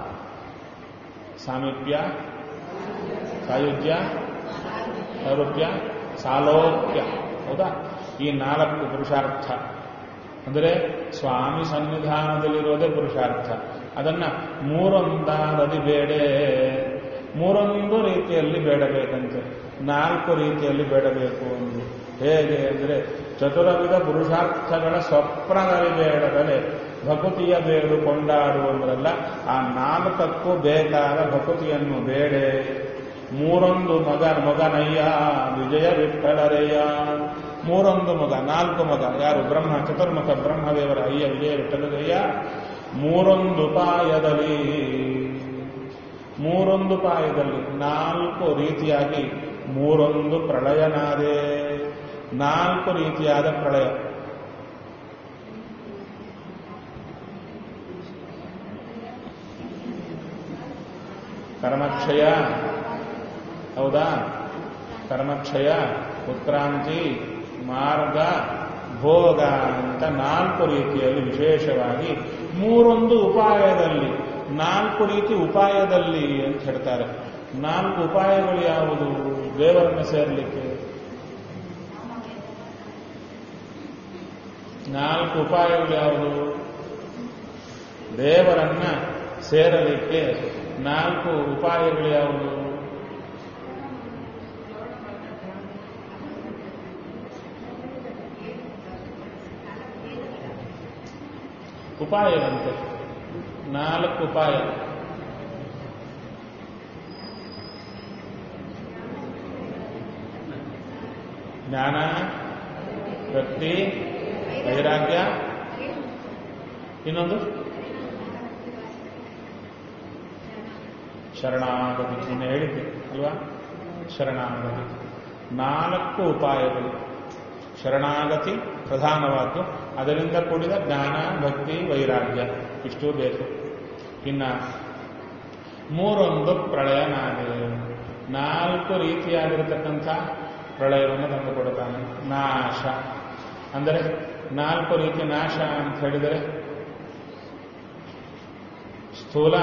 Speaker 1: ಸಾಮೀಪ್ಯ ಸಾಯುಜ್ಯ ಸೌರಭ್ಯ ಸಾಲೋಕ್ಯ ಹೌದಾ ಈ ನಾಲ್ಕು ಪುರುಷಾರ್ಥ ಅಂದರೆ ಸ್ವಾಮಿ ಸನ್ನಿಧಾನದಲ್ಲಿರೋದೇ ಪುರುಷಾರ್ಥ ಅದನ್ನ ಮೂರೊಂದಾದದಿ ಬೇಡೆ ಮೂರೊಂದು ರೀತಿಯಲ್ಲಿ ಬೇಡಬೇಕಂತೆ ನಾಲ್ಕು ರೀತಿಯಲ್ಲಿ ಬೇಡಬೇಕು ಎಂದು ಹೇಗೆ ಅಂದರೆ ಚತುರವಿಧ ಪುರುಷಾರ್ಥಗಳ ಸ್ವಪ್ನದಲ್ಲಿ ಬೇಡದಲೆ ಭಕುತಿಯ ಬೇಡು ಕೊಂಡಾಡುವಂದ್ರಲ್ಲ ಆ ನಾಲ್ಕಕ್ಕೂ ಬೇಕಾದ ಭಕುತಿಯನ್ನು ಬೇಡೆ ಮೂರೊಂದು ಮಗ ಮಗನಯ್ಯ ವಿಜಯ ವಿಠಲರಯ್ಯ ಮೂರೊಂದು ಮಗ ನಾಲ್ಕು ಮಗ ಯಾರು ಬ್ರಹ್ಮ ಚತುರ್ಮುಖ ಬ್ರಹ್ಮದೇವರ ಅಯ್ಯ ವಿಜಯ ವಿಠಲರಯ್ಯ ಮೂರೊಂದು ಪಾಯದಲ್ಲಿ ಮೂರೊಂದು ಪಾಯದಲ್ಲಿ ನಾಲ್ಕು ರೀತಿಯಾಗಿ ಮೂರೊಂದು ಪ್ರಳಯನಾದೆ ನಾಲ್ಕು ರೀತಿಯಾದ ಪ್ರಳಯ ಕರ್ಮಕ್ಷಯ ಹೌದಾ ಕರ್ಮಕ್ಷಯ ಉತ್ಕ್ರಾಂತಿ ಮಾರ್ಗ ಭೋಗ ಅಂತ ನಾಲ್ಕು ರೀತಿಯಲ್ಲಿ ವಿಶೇಷವಾಗಿ ಮೂರೊಂದು ಉಪಾಯದಲ್ಲಿ ನಾಲ್ಕು ರೀತಿ ಉಪಾಯದಲ್ಲಿ ಅಂತ ಹೇಳ್ತಾರೆ ನಾಲ್ಕು ಉಪಾಯಗಳು ಯಾವುದು ದೇವರನ್ನು ಸೇರಲಿಕ್ಕೆ ನಾಲ್ಕು ಉಪಾಯಗಳು ಯಾವುದು ದೇವರನ್ನ ಸೇರಲಿಕ್ಕೆ ನಾಲ್ಕು ಉಪಾಯಗಳು ಯಾವುದು ಉಪಾಯದಂತೆ ನಾಲ್ಕು ಉಪಾಯ ಜ್ಞಾನ ಭಕ್ತಿ ವೈರಾಗ್ಯ ಇನ್ನೊಂದು ಶರಣಾಗತಿ ಇನ್ನು ಹೇಳಿದ್ದೆ ಅಲ್ವಾ ಶರಣಾಗತಿ ನಾಲ್ಕು ಉಪಾಯಗಳು ಶರಣಾಗತಿ ಪ್ರಧಾನವಾದ್ದು ಅದರಿಂದ ಕೂಡಿದ ಜ್ಞಾನ ಭಕ್ತಿ ವೈರಾಗ್ಯ ಇಷ್ಟು ಬೇಕು ಇನ್ನ ಮೂರೊಂದು ಪ್ರಳಯ ನಾದೆ ನಾಲ್ಕು ರೀತಿಯಾಗಿರತಕ್ಕಂಥ ಪ್ರಳಯವನ್ನು ತಂದು ಕೊಡುತ್ತಾನೆ ನಾಶ ಅಂದರೆ ನಾಲ್ಕು ರೀತಿ ನಾಶ ಅಂತ ಹೇಳಿದರೆ ಸ್ಥೂಲ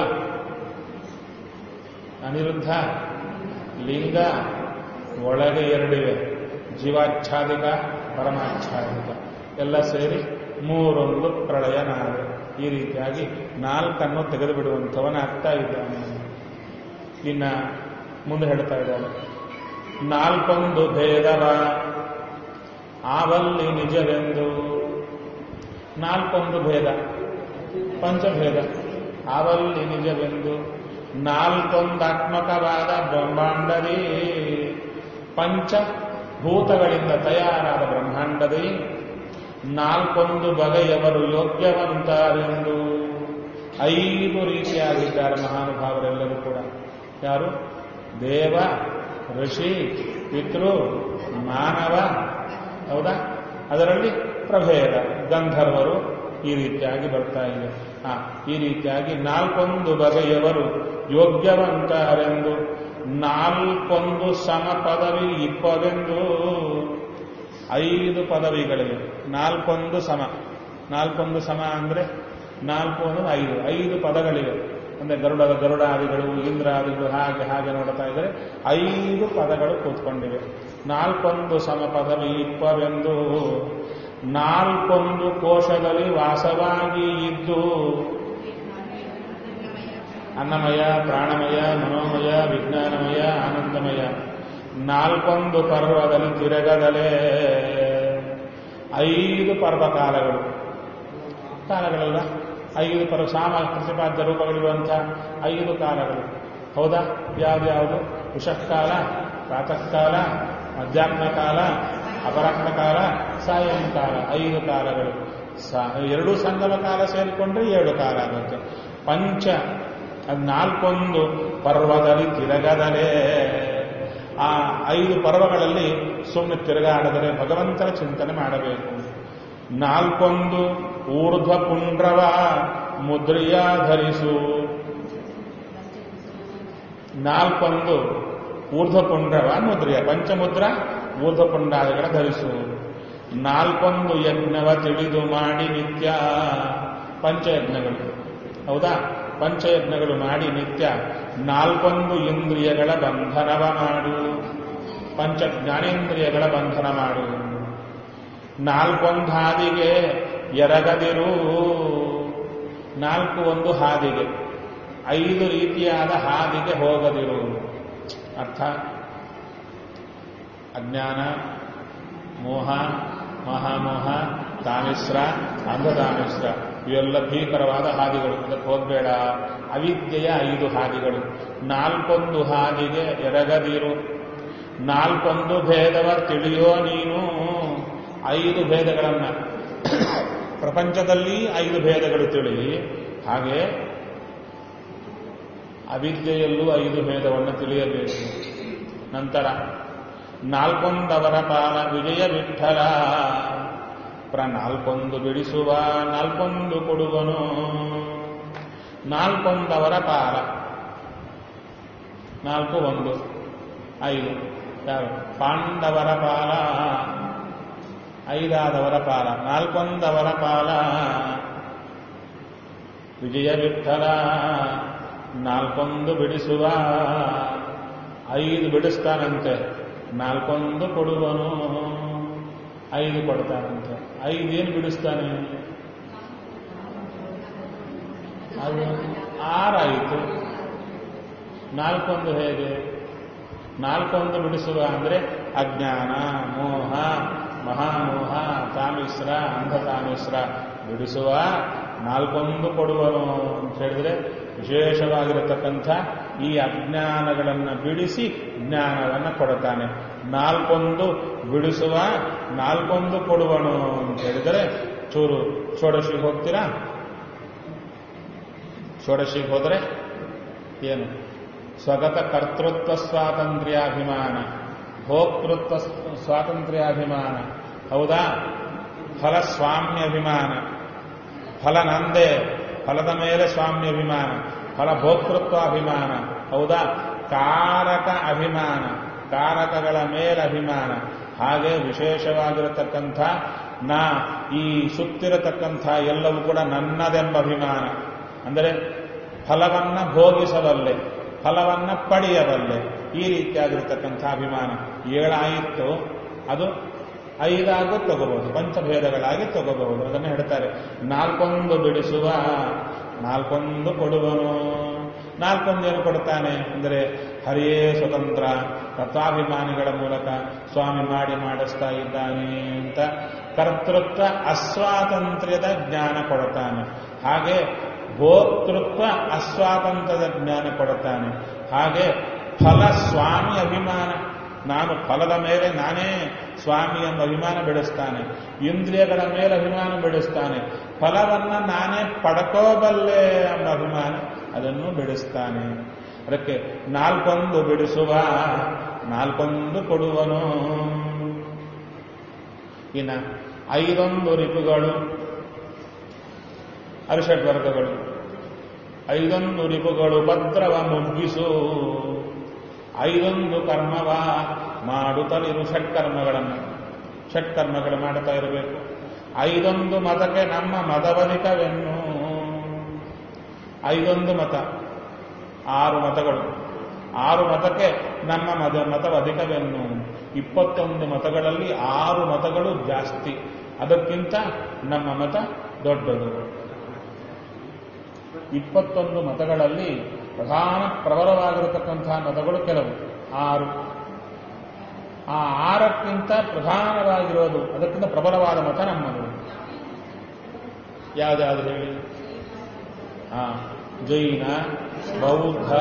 Speaker 1: ಅನಿರುದ್ಧ ಲಿಂಗ ಒಳಗೆ ಎರಡಿವೆ ಜೀವಾಚ್ಛಾದಿಕ ಪರಮಾಚ್ಛಾದಿಕ ಎಲ್ಲ ಸೇರಿ ಮೂರೊಂದು ಪ್ರಳಯ ನಾಡು ಈ ರೀತಿಯಾಗಿ ನಾಲ್ಕನ್ನು ತೆಗೆದು ಬಿಡುವಂಥವನಾಗ್ತಾ ಇದ್ದಾನೆ ಇನ್ನ ಮುಂದೆ ಹೇಳ್ತಾ ಇದ್ದಾನೆ ನಾಲ್ಕೊಂದು ಭೇದವ ಆವಲ್ಲಿ ನಿಜವೆಂದು ನಾಲ್ಕೊಂದು ಭೇದ ಪಂಚಭೇದ ಆವಲ್ಲಿ ನಿಜವೆಂದು ನಾಲ್ಕೊಂದಾತ್ಮಕವಾದ ಬ್ರಹ್ಮಾಂಡದಿ ಪಂಚ ಭೂತಗಳಿಂದ ತಯಾರಾದ ಬ್ರಹ್ಮಾಂಡದಿ ನಾಲ್ಕೊಂದು ಬಗೆಯವರು ಯೋಗ್ಯವಂತರೆಂದು ಐದು ರೀತಿಯಾಗಿದ್ದಾರೆ ಮಹಾನುಭಾವರೆಲ್ಲರೂ ಕೂಡ ಯಾರು ದೇವ ಋಷಿ ಪಿತೃ ಮಾನವ ಹೌದಾ ಅದರಲ್ಲಿ ಪ್ರಭೇದ ಗಂಧರ್ವರು ಈ ರೀತಿಯಾಗಿ ಬರ್ತಾ ಇದೆ ಹಾ ಈ ರೀತಿಯಾಗಿ ನಾಲ್ಕೊಂದು ಬಗೆಯವರು ಯೋಗ್ಯವಂತರೆಂದು ನಾಲ್ಕೊಂದು ಸಮ ಪದವಿ ಇಪ್ಪವೆಂದು ಐದು ಪದವಿಗಳಿವೆ ನಾಲ್ಕೊಂದು ಸಮ ನಾಲ್ಕೊಂದು ಸಮ ಅಂದ್ರೆ ನಾಲ್ಕು ಒಂದು ಐದು ಐದು ಪದಗಳಿವೆ ಅಂದ್ರೆ ಗರುಡದ ಗರುಡಾದಿಗಳು ಇಂದ್ರಾದಿಗಳು ಹಾಗೆ ಹಾಗೆ ನೋಡ್ತಾ ಇದ್ದಾರೆ ಐದು ಪದಗಳು ಕೂತ್ಕೊಂಡಿವೆ ನಾಲ್ಕೊಂದು ಸಮ ಪದವಿ ಇಪ್ಪವೆಂದು ನಾಲ್ಕೊಂದು ಕೋಶದಲ್ಲಿ ವಾಸವಾಗಿ ಇದ್ದು ಅನ್ನಮಯ ಪ್ರಾಣಮಯ ಮನೋಮಯ ವಿಜ್ಞಾನಮಯ ಆನಂದಮಯ ನಾಲ್ಕೊಂದು ಪರ್ವದಲ್ಲಿ ತಿರಗದಲೇ ಐದು ಪರ್ವಕಾಲಗಳು ಕಾಲಗಳಲ್ಲ ಐದು ಪರ್ವ ಸಾಮ ಪ್ರತಿಪಾದ್ಯ ರೂಪಗಳಿರುವಂಥ ಐದು ಕಾಲಗಳು ಹೌದಾ ಯಾವ್ದ್ಯಾವುದು ಉಷಃಕಾಲ ಪ್ರಾತಃ ಕಾಲ ಮಧ್ಯಾಹ್ನ ಕಾಲ ಅಪರಾಹ್ನ ಕಾಲ ಸಾಯಂಕಾಲ ಐದು ಕಾಲಗಳು ಎರಡೂ ಸಂಗಮ ಕಾಲ ಸೇರಿಕೊಂಡ್ರೆ ಏಳು ಕಾಲ ಆಗುತ್ತೆ ಪಂಚ ಅದು ನಾಲ್ಕೊಂದು ಪರ್ವದಲ್ಲಿ ತಿರಗದಲೇ ಆ ಐದು ಪರ್ವಗಳಲ್ಲಿ ಸುಮ್ಮನೆ ತಿರುಗಾಡಿದರೆ ಭಗವಂತನ ಚಿಂತನೆ ಮಾಡಬೇಕು ನಾಲ್ಕೊಂದು ಊರ್ಧ್ವ ಪುಂಡ್ರವ ಮುದ್ರೆಯ ಧರಿಸು ನಾಲ್ಕೊಂದು ಊರ್ಧ್ವಪುಂಡ್ರವ ಮುದ್ರೆಯ ಪಂಚಮುದ್ರ ಊರ್ಧ್ವಪುಂಡಾದಿಗಳ ಧರಿಸು ನಾಲ್ಕೊಂದು ಯಜ್ಞವ ತಿಳಿದು ಮಾಡಿ ನಿತ್ಯ ಪಂಚಯಜ್ಞಗಳು ಹೌದಾ ಪಂಚಯಜ್ಞಗಳು ಮಾಡಿ ನಿತ್ಯ ನಾಲ್ಕೊಂದು ಇಂದ್ರಿಯಗಳ ಬಂಧನವ ಮಾಡು ಪಂಚ ಜ್ಞಾನೇಂದ್ರಿಯಗಳ ಬಂಧನ ಮಾಡು ನಾಲ್ಕೊಂದು ಹಾದಿಗೆ ಎರಗದಿರು ನಾಲ್ಕು ಒಂದು ಹಾದಿಗೆ ಐದು ರೀತಿಯಾದ ಹಾದಿಗೆ ಹೋಗದಿರು ಅರ್ಥ ಅಜ್ಞಾನ ಮೋಹ ಮಹಾಮೋಹ ತಾಮಿಸ್ರ ಅಂಧತಾಮಿಸ್ರ ಇವೆಲ್ಲ ಭೀಕರವಾದ ಹಾದಿಗಳು ಅದಕ್ಕೆ ಹೋಗಬೇಡ ಅವಿದ್ಯೆಯ ಐದು ಹಾದಿಗಳು ನಾಲ್ಕೊಂದು ಹಾದಿಗೆ ಎರಗದಿರು ನಾಲ್ಕೊಂದು ಭೇದವ ತಿಳಿಯೋ ನೀನು ಐದು ಭೇದಗಳನ್ನ ಪ್ರಪಂಚದಲ್ಲಿ ಐದು ಭೇದಗಳು ತಿಳಿ ಹಾಗೆ ಅವಿದ್ಯೆಯಲ್ಲೂ ಐದು ಭೇದವನ್ನು ತಿಳಿಯಬೇಕು ನಂತರ ನಾಲ್ಕೊಂದವರ ಪಾಲ ವಿಜಯ ವಿಠಲ ಪ್ರ ನಾಲ್ಕೊಂದು ಬಿಡಿಸುವ ನಾಲ್ಕೊಂದು ಕೊಡುವನು ನಾಲ್ಕೊಂದವರ ಪಾಲ ನಾಲ್ಕು ಒಂದು ಐದು ಯಾರು ಪಾಂಡವರ ಪಾಲ ಐದಾದವರ ಪಾಲ ನಾಲ್ಕೊಂದವರ ಪಾಲ ವಿಜಯ ವಿಠಲ ನಾಲ್ಕೊಂದು ಬಿಡಿಸುವ ಐದು ಬಿಡಿಸ್ತಾನಂತೆ ನಾಲ್ಕೊಂದು ಕೊಡುವನು ಐದು ಕೊಡ್ತಾನಂತೆ ಐದೇನು ಬಿಡಿಸ್ತಾನೆ ಅದು ಆರಾಯಿತು ನಾಲ್ಕೊಂದು ಹೇಗೆ ನಾಲ್ಕೊಂದು ಬಿಡಿಸುವ ಅಂದ್ರೆ ಅಜ್ಞಾನ ಮೋಹ ಮಹಾಮೋಹ ತಾಮಿಸ್ರ ಅಂಧತಾಮಿಸ್ರ ಬಿಡಿಸುವ ನಾಲ್ಕೊಂದು ಕೊಡುವನು ಅಂತ ಹೇಳಿದ್ರೆ ವಿಶೇಷವಾಗಿರತಕ್ಕಂಥ ಈ ಅಜ್ಞಾನಗಳನ್ನು ಬಿಡಿಸಿ ಜ್ಞಾನವನ್ನು ಕೊಡುತ್ತಾನೆ ನಾಲ್ಕೊಂದು ಬಿಡಿಸುವ ನಾಲ್ಕೊಂದು ಕೊಡುವನು ಅಂತ ಹೇಳಿದರೆ ಚೂರು ಷೋಡಶಿಗೆ ಹೋಗ್ತೀರಾ ಷೋಡಶಿಗೆ ಹೋದರೆ ಏನು ಸ್ವಗತ ಕರ್ತೃತ್ವ ಸ್ವಾತಂತ್ರ್ಯಾಭಿಮಾನ ಭೋಕ್ತೃತ್ವ ಸ್ವಾತಂತ್ರ್ಯಾಭಿಮಾನ ಹೌದಾ ಫಲ ಸ್ವಾಮ್ಯಾಭಿಮಾನ ಫಲ ನಂದೇ ಫಲದ ಮೇಲೆ ಸ್ವಾಮ್ಯಾಭಿಮಾನ ಫಲಭೋಕ್ತೃತ್ವ ಅಭಿಮಾನ ಹೌದಾ ಕಾರಕ ಅಭಿಮಾನ ಕಾರಕಗಳ ಮೇಲೆ ಅಭಿಮಾನ ಹಾಗೆ ವಿಶೇಷವಾಗಿರತಕ್ಕಂಥ ನಾ ಈ ಸುತ್ತಿರತಕ್ಕಂಥ ಎಲ್ಲವೂ ಕೂಡ ನನ್ನದೆಂಬ ಅಭಿಮಾನ ಅಂದರೆ ಫಲವನ್ನ ಭೋಗಿಸಬಲ್ಲೆ ಫಲವನ್ನ ಪಡೆಯಬಲ್ಲೆ ಈ ರೀತಿಯಾಗಿರತಕ್ಕಂಥ ಅಭಿಮಾನ ಏಳಾಯಿತು ಅದು ಐದಾಗೂ ತಗೋಬಹುದು ಪಂಚಭೇದಗಳಾಗಿ ತಗೋಬಹುದು ಅದನ್ನು ಹೇಳ್ತಾರೆ ನಾಲ್ಕೊಂದು ಬಿಡಿಸುವ ನಾಲ್ಕೊಂದು ಕೊಡುವನು ನಾಲ್ಕೊಂದೇನು ಕೊಡ್ತಾನೆ ಅಂದರೆ ಹರಿಯೇ ಸ್ವತಂತ್ರ ತತ್ವಾಭಿಮಾನಿಗಳ ಮೂಲಕ ಸ್ವಾಮಿ ಮಾಡಿ ಮಾಡಿಸ್ತಾ ಇದ್ದಾನೆ ಅಂತ ಕರ್ತೃತ್ವ ಅಸ್ವಾತಂತ್ರ್ಯದ ಜ್ಞಾನ ಕೊಡ್ತಾನೆ ಹಾಗೆ ಭೋಕ್ತೃತ್ವ ಅಸ್ವಾತಂತ್ರ್ಯದ ಜ್ಞಾನ ಕೊಡುತ್ತಾನೆ ಹಾಗೆ ಫಲ ಸ್ವಾಮಿ ಅಭಿಮಾನ ನಾನು ಫಲದ ಮೇಲೆ ನಾನೇ ಸ್ವಾಮಿ ಎಂಬ ಅಭಿಮಾನ ಬೆಳೆಸ್ತಾನೆ ಇಂದ್ರಿಯಗಳ ಮೇಲೆ ಅಭಿಮಾನ ಬೆಳೆಸ್ತಾನೆ ಫಲವನ್ನ ನಾನೇ ಪಡ್ಕೋಬಲ್ಲೆ ಎಂಬ ಅಭಿಮಾನ ಅದನ್ನು ಬೆಳೆಸ್ತಾನೆ ಅದಕ್ಕೆ ನಾಲ್ಕೊಂದು ಬಿಡಿಸುವ ನಾಲ್ಕೊಂದು ಕೊಡುವನು ಇನ್ನ ಐದೊಂದು ರಿಪುಗಳು ಅರಿಷಡ್ ವರ್ಗಗಳು ಐದೊಂದು ರಿಪುಗಳು ಭದ್ರವ ಮುಗ್ಗಿಸು ಐದೊಂದು ಕರ್ಮವ ಮಾಡುತ್ತಲಿರು ಷಟ್ಕರ್ಮಗಳನ್ನು ಷಟ್ಕರ್ಮಗಳು ಮಾಡುತ್ತಾ ಇರಬೇಕು ಐದೊಂದು ಮತಕ್ಕೆ ನಮ್ಮ ಮತವಧಿಕವೆನ್ನು ಐದೊಂದು ಮತ ಆರು ಮತಗಳು ಆರು ಮತಕ್ಕೆ ನಮ್ಮ ಮತ ಮತವಧಿಕವೆನ್ನು ಇಪ್ಪತ್ತೊಂದು ಮತಗಳಲ್ಲಿ ಆರು ಮತಗಳು ಜಾಸ್ತಿ ಅದಕ್ಕಿಂತ ನಮ್ಮ ಮತ ದೊಡ್ಡದು ಇಪ್ಪತ್ತೊಂದು ಮತಗಳಲ್ಲಿ ಪ್ರಧಾನ ಪ್ರಬಲವಾಗಿರತಕ್ಕಂತಹ ಮತಗಳು ಕೆಲವು ಆರು ಆ ಆರಕ್ಕಿಂತ ಪ್ರಧಾನವಾಗಿರೋದು ಅದಕ್ಕಿಂತ ಪ್ರಬಲವಾದ ಮತ ನಮ್ಮದು ಯಾವ್ದಾದ್ರು ಹೇಳಿ ಆ ಜೈನ ಬೌದ್ಧ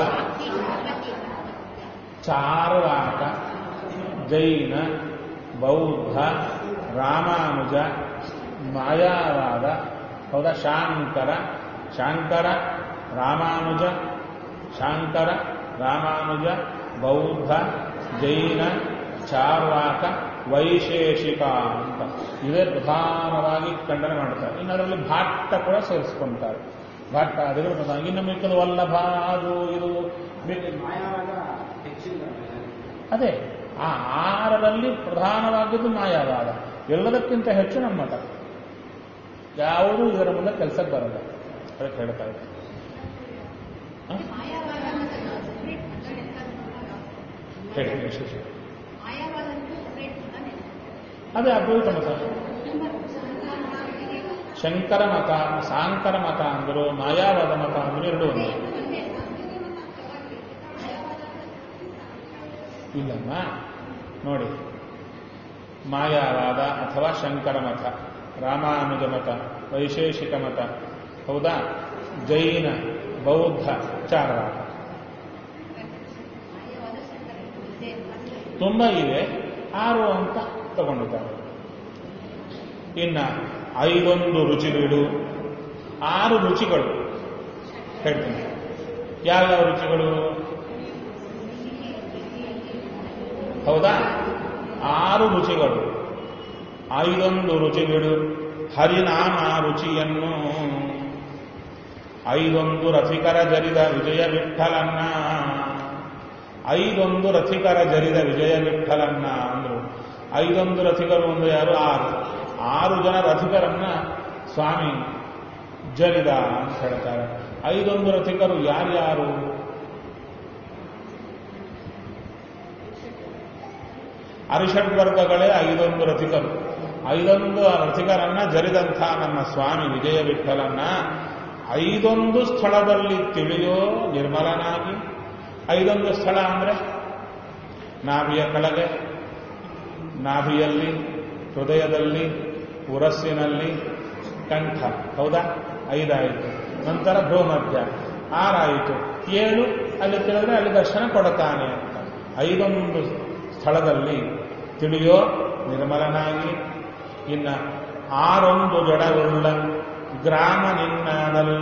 Speaker 1: ಚಾರ್ವಾಕ ಜೈನ ಬೌದ್ಧ ರಾಮಾನುಜ ಮಾಯಾವಾದ ಹೌದಾ ಶಾಂಕರ ಶಾಂಕರ ರಾಮಾನುಜ ಶಾಂಕರ ರಾಮಾನುಜ ಬೌದ್ಧ ಜೈನ ಚಾರ್ವಾಕ ವೈಶೇಷಿಕ ಅಂತ ಇದೇ ಪ್ರಧಾನವಾಗಿ ಖಂಡನೆ ಮಾಡ್ತಾರೆ ಇನ್ನು ಅದರಲ್ಲಿ ಭಾಟ್ಟ ಕೂಡ ಸೇರಿಸ್ಕೊಂತಾರೆ ಭಾಟ್ಟ ಅದರ ಪ್ರಧಾನ ಇನ್ನು ಮಿಕ್ಕಲು ವಲ್ಲಭ ಅದು ಇದು ಮಿಕ್ಕ-
Speaker 2: ಮಾಯವಾದ ಹೆಚ್ಚಿಲ್ಲ
Speaker 1: ಅದೇ ಆ ಆರರಲ್ಲಿ ಪ್ರಧಾನವಾಗಿದ್ದು ಮಾಯಾವಾದ ಎಲ್ಲದಕ್ಕಿಂತ ಹೆಚ್ಚು ನಮ್ಮ ಮತ ಯಾವುದೂ ಇದರ ಮುಂದೆ ಕೆಲಸಕ್ಕೆ ಬರಲ್ಲ ಅದಕ್ಕೆ ಹೇಳ್ತಾ ಇದ್ದಾರೆ ಹ? ಹೇಳಿ ವಿಶೇಷ ಅದೇ ಅದ್ವೈತ ಮತ ಶಂಕರ ಮತ ಸಾಂಕರ ಮತ ಅಂದರು ಮಾಯಾವಾದ ಮತ ಅಂದರು ಎರಡು ಒಂದು ಇಲ್ಲಮ್ಮ ನೋಡಿ ಮಾಯಾವಾದ ಅಥವಾ ಶಂಕರ ಮತ ರಾಮಾನುಜ ಮತ ವೈಶೇಷಿಕ ಮತ ಹೌದಾ ಜೈನ ಬೌದ್ಧ ಚಾರವಾದ ತುಂಬ ಇವೆ ಆರು ಅಂತ ತಗೊಂಡಿದ್ದಾರೆ ಇನ್ನ ಐದೊಂದು ರುಚಿಗಳು ಆರು ರುಚಿಗಳು ಹೇಳ್ತೀನಿ ಯಾವ್ಯಾವ ರುಚಿಗಳು ಹೌದಾ ಆರು ರುಚಿಗಳು ಐದೊಂದು ರುಚಿಗಳು ಹರಿನಾಮ ರುಚಿಯನ್ನು ಐದೊಂದು ರಸಿಕರ ಜರಿದ ವಿಜಯ ವಿಠಲನ್ನ ಐದೊಂದು ರಸಿಕರ ಜರಿದ ವಿಜಯ ವಿಠಲನ್ನ ಅಂದ್ರು ಐದೊಂದು ರಸಿಕರು ಒಂದು ಯಾರು ಆರು ಆರು ಜನ ರಸಿಕರನ್ನ ಸ್ವಾಮಿ ಜರಿದ ಅಂತ ಹೇಳ್ತಾರೆ ಐದೊಂದು ರಸಿಕರು ಯಾರ್ಯಾರು ಅರಿಷಡ್ ವರ್ಗಗಳೇ ಐದೊಂದು ರಸಿಕರು ಐದೊಂದು ರಸಿಕರನ್ನ ಜರಿದಂಥ ನಮ್ಮ ಸ್ವಾಮಿ ವಿಜಯ ವಿಠಲನ್ನ ಐದೊಂದು ಸ್ಥಳದಲ್ಲಿ ತಿಳಿಯೋ ನಿರ್ಮಲನಾಗಿ ಐದೊಂದು ಸ್ಥಳ ಅಂದ್ರೆ ನಾಭಿಯ ಕೆಳಗೆ ನಾಭಿಯಲ್ಲಿ ಹೃದಯದಲ್ಲಿ ಉರಸ್ಸಿನಲ್ಲಿ ಕಂಠ ಹೌದಾ ಐದಾಯಿತು ನಂತರ ಭ್ರೂಮಧ್ಯ ಆರಾಯಿತು ಏಳು ಅಲ್ಲಿ ತಿಳಿದ್ರೆ ಅಲ್ಲಿ ದರ್ಶನ ಕೊಡುತ್ತಾನೆ ಅಂತ ಐದೊಂದು ಸ್ಥಳದಲ್ಲಿ ತಿಳಿಯೋ ನಿರ್ಮಲನಾಗಿ ಇನ್ನ ಆರೊಂದು ಜಡವುಳ್ಳ ಗ್ರಾಮ ನಿನ್ನದಲ್ಲ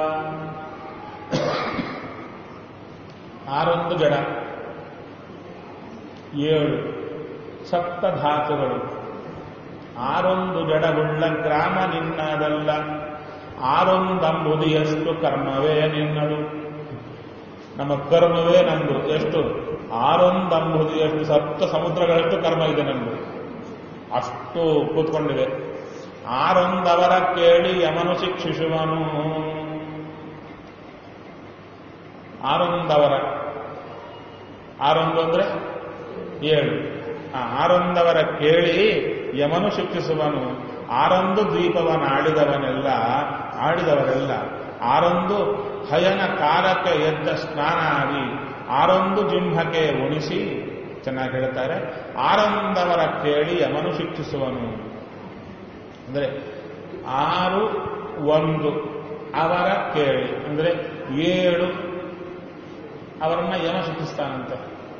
Speaker 1: ಆರೊಂದು ಜಡ ಏಳು ಸಪ್ತಧಾತುಗಳು ಆರೊಂದು ಜಡವುಳ್ಳ ಗ್ರಾಮ ನಿನ್ನದಲ್ಲ ಆರೊಂದಂಬುದಿಯಷ್ಟು ಕರ್ಮವೇ ನಿನ್ನದು ನಮ್ಮ ಕರ್ಮವೇ ನಂದು ಎಷ್ಟು ಆರೊಂದಂಬುದು ಎಷ್ಟು ಸಪ್ತ ಸಮುದ್ರಗಳಷ್ಟು ಕರ್ಮ ಇದೆ ನಂದು ಅಷ್ಟು ಕೂತ್ಕೊಂಡಿದೆ ಆರೊಂದವರ ಕೇಳಿ ಯಮನು ಶಿಕ್ಷಿಸುವನು ಆರೊಂದವರ ಆರೊಂದು ಅಂದ್ರೆ ಏಳು ಆ ಆರೊಂದವರ ಕೇಳಿ ಯಮನು ಶಿಕ್ಷಿಸುವನು ಆರೊಂದು ದ್ವೀಪವನ ಆಡಿದವನೆಲ್ಲ ಆಡಿದವರೆಲ್ಲ ಆರೊಂದು ಹಯನ ಕಾಲಕ್ಕೆ ಎದ್ದ ಸ್ನಾನಾದಿ ಆರೊಂದು ಜಿಂಹಕ್ಕೆ ಉಣಿಸಿ ಚೆನ್ನಾಗಿ ಹೇಳ್ತಾರೆ ಆರೊಂದವರ ಕೇಳಿ ಯಮನು ಶಿಕ್ಷಿಸುವನು ಅಂದ್ರೆ ಆರು ಒಂದು ಅವರ ಕೇಳಿ ಅಂದ್ರೆ ಏಳು ಅವರನ್ನ ಯಮ ಶಿಕ್ಷಿಸ್ತಾನಂತೆ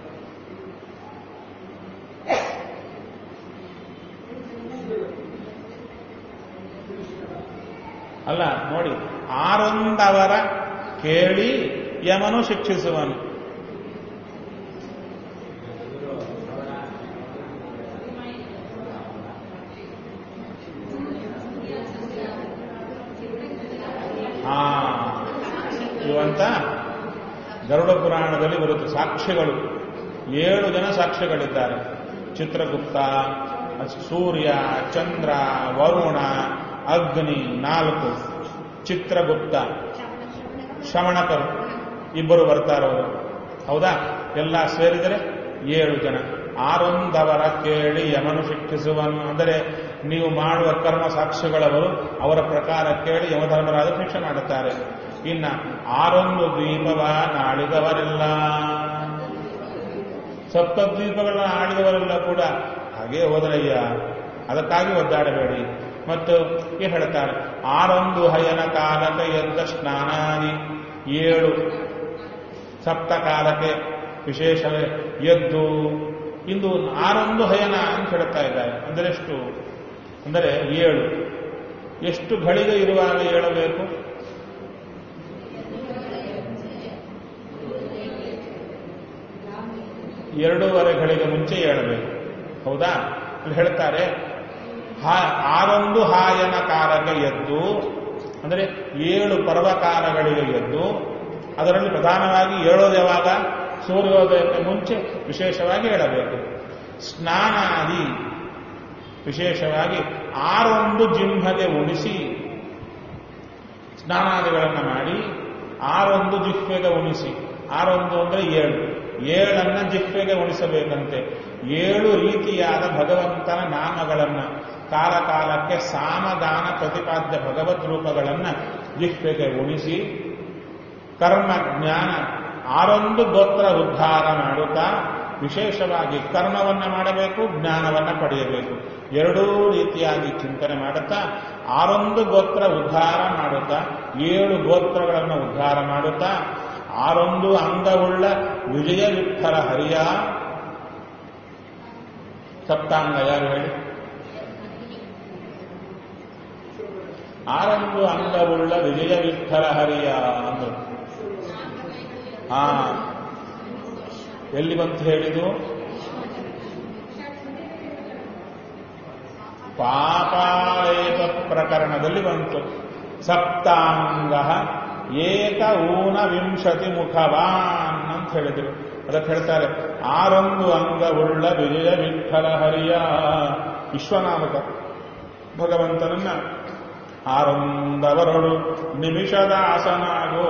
Speaker 1: ಅಲ್ಲ ನೋಡಿ ಆರೊಂದವರ ಕೇಳಿ ಯಮನು ಶಿಕ್ಷಿಸುವನು ಆ ಇವಂತ ಗರುಡ ಪುರಾಣದಲ್ಲಿ ಬರುತ್ತೆ ಸಾಕ್ಷಿಗಳು ಏಳು ಜನ ಸಾಕ್ಷಿಗಳಿದ್ದಾರೆ ಚಿತ್ರಗುಪ್ತ ಸೂರ್ಯ ಚಂದ್ರ ವರುಣ ಅಗ್ನಿ ನಾಲ್ಕು ಚಿತ್ರಗುಪ್ತ ಶ್ರವಣಕರು ಇಬ್ಬರು ಬರ್ತಾರವರು ಹೌದಾ ಎಲ್ಲ ಸೇರಿದರೆ ಏಳು ಜನ ಆರೊಂದವರ ಕೇಳಿ ಯಮನು ಶಿಕ್ಷಿಸುವನು ಅಂದರೆ ನೀವು ಮಾಡುವ ಕರ್ಮ ಸಾಕ್ಷಿಗಳವರು ಅವರ ಪ್ರಕಾರ ಕೇಳಿ ಯಮಧರ್ಮರಾದ ಶಿಕ್ಷೆ ಮಾಡುತ್ತಾರೆ ಇನ್ನ ಆರೊಂದು ದ್ವೀಪವ ನಾಳಿದವರೆಲ್ಲ ಸಪ್ತದ್ವೀಪಗಳನ್ನ ಆಳಿದವರೆಲ್ಲ ಕೂಡ ಹಾಗೆ ಹೋದರಯ್ಯ ಅದಕ್ಕಾಗಿ ಒದ್ದಾಡಬೇಡಿ ಮತ್ತು ಏನ್ ಹೇಳ್ತಾರೆ ಆರೊಂದು ಹಯನ ಕಾಲಕ್ಕೆ ಎದ್ದ ಸ್ನಾನಾದಿ ಏಳು ಸಪ್ತ ಕಾಲಕ್ಕೆ ವಿಶೇಷವೇ ಎದ್ದು ಇಂದು ಆರೊಂದು ಹಯನ ಅಂತ ಹೇಳ್ತಾ ಇದ್ದಾರೆ ಅಂದರೆ ಎಷ್ಟು ಅಂದರೆ ಏಳು ಎಷ್ಟು ಘಳಿಗೆ ಇರುವಾಗ ಏಳಬೇಕು ಎರಡೂವರೆ ಘಳಿಗೆ ಮುಂಚೆ ಏಳಬೇಕು ಹೌದಾ ಇಲ್ಲಿ ಹೇಳ್ತಾರೆ ಹಾ- ಆರೊಂದು ಹಾಯನ ಕಾಲಕ್ಕೆ ಎದ್ದು ಅಂದರೆ ಏಳು ಪರ್ವಕಾಲಗಳಿಗೆ ಎದ್ದು ಅದರಲ್ಲಿ ಪ್ರಧಾನವಾಗಿ ಏಳೋದು ಯಾವಾಗ ಸೂರ್ಯೋದಯಕ್ಕೆ ಮುಂಚೆ ವಿಶೇಷವಾಗಿ ಹೇಳಬೇಕು ಸ್ನಾನಾದಿ ವಿಶೇಷವಾಗಿ ಆರೊಂದು ಜಿಂಹಗೆ ಉಣಿಸಿ ಸ್ನಾನಾದಿಗಳನ್ನು ಮಾಡಿ ಆರೊಂದು ಜಿಹ್ವೆಗೆ ಉಣಿಸಿ ಆರೊಂದು ಅಂದ್ರೆ ಏಳು ಏಳನ್ನ ಜಿಹ್ವೆಗೆ ಉಣಿಸಬೇಕಂತೆ ಏಳು ರೀತಿಯಾದ ಭಗವಂತನ ನಾಮಗಳನ್ನ ಕಾಲ ಕಾಲಕ್ಕೆ ಸಾಮದಾನ ಪ್ರತಿಪಾದ್ಯ ಭಗವದ್ ರೂಪಗಳನ್ನ ಜಿಹ್ವೆಗೆ ಉಣಿಸಿ ಕರ್ಮ ಜ್ಞಾನ ಆರೊಂದು ಗೋತ್ರ ಉದ್ಧಾರ ಮಾಡುತ್ತಾ ವಿಶೇಷವಾಗಿ ಕರ್ಮವನ್ನ ಮಾಡಬೇಕು ಜ್ಞಾನವನ್ನ ಪಡೆಯಬೇಕು ಎರಡೂ ರೀತಿಯಾಗಿ ಚಿಂತನೆ ಮಾಡುತ್ತಾ ಆರೊಂದು ಗೋತ್ರ ಉದ್ಧಾರ ಮಾಡುತ್ತಾ ಏಳು ಗೋತ್ರಗಳನ್ನು ಉದ್ಧಾರ ಮಾಡುತ್ತಾ ಆರೊಂದು ಅಂಗವುಳ್ಳ ವಿಜಯ ವಿಠಲ ಹರಿಯ ಸಪ್ತಾಂಗ ಯಾರು ಹೇಳಿ ಆರೊಂದು ಅಂಗವುಳ್ಳ ವಿಜಯ ವಿಠಲ ಹರಿಯ ಅಂದರು ಹಾ ಎಲ್ಲಿ ಬಂತು ಹೇಳಿದು ಪಾಪಾಲೇಪ ಪ್ರಕರಣದಲ್ಲಿ ಬಂತು ಸಪ್ತಾಂಗ ಏಕ ಊನ ವಿಂಶತಿ ಮುಖವಾನ್ ಅಂತ ಹೇಳಿದರು ಅದಕ್ಕೆ ಹೇಳ್ತಾರೆ ಆರೊಂದು ಅಂಗವುಳ್ಳ ವಿಜಯ ವಿಠಲ ಹರಿಯ ವಿಶ್ವನಾಮಕ ಭಗವಂತನನ್ನ ಆರೊಂದವರಳು ನಿಮಿಷದ ಆಸನಾಗೋ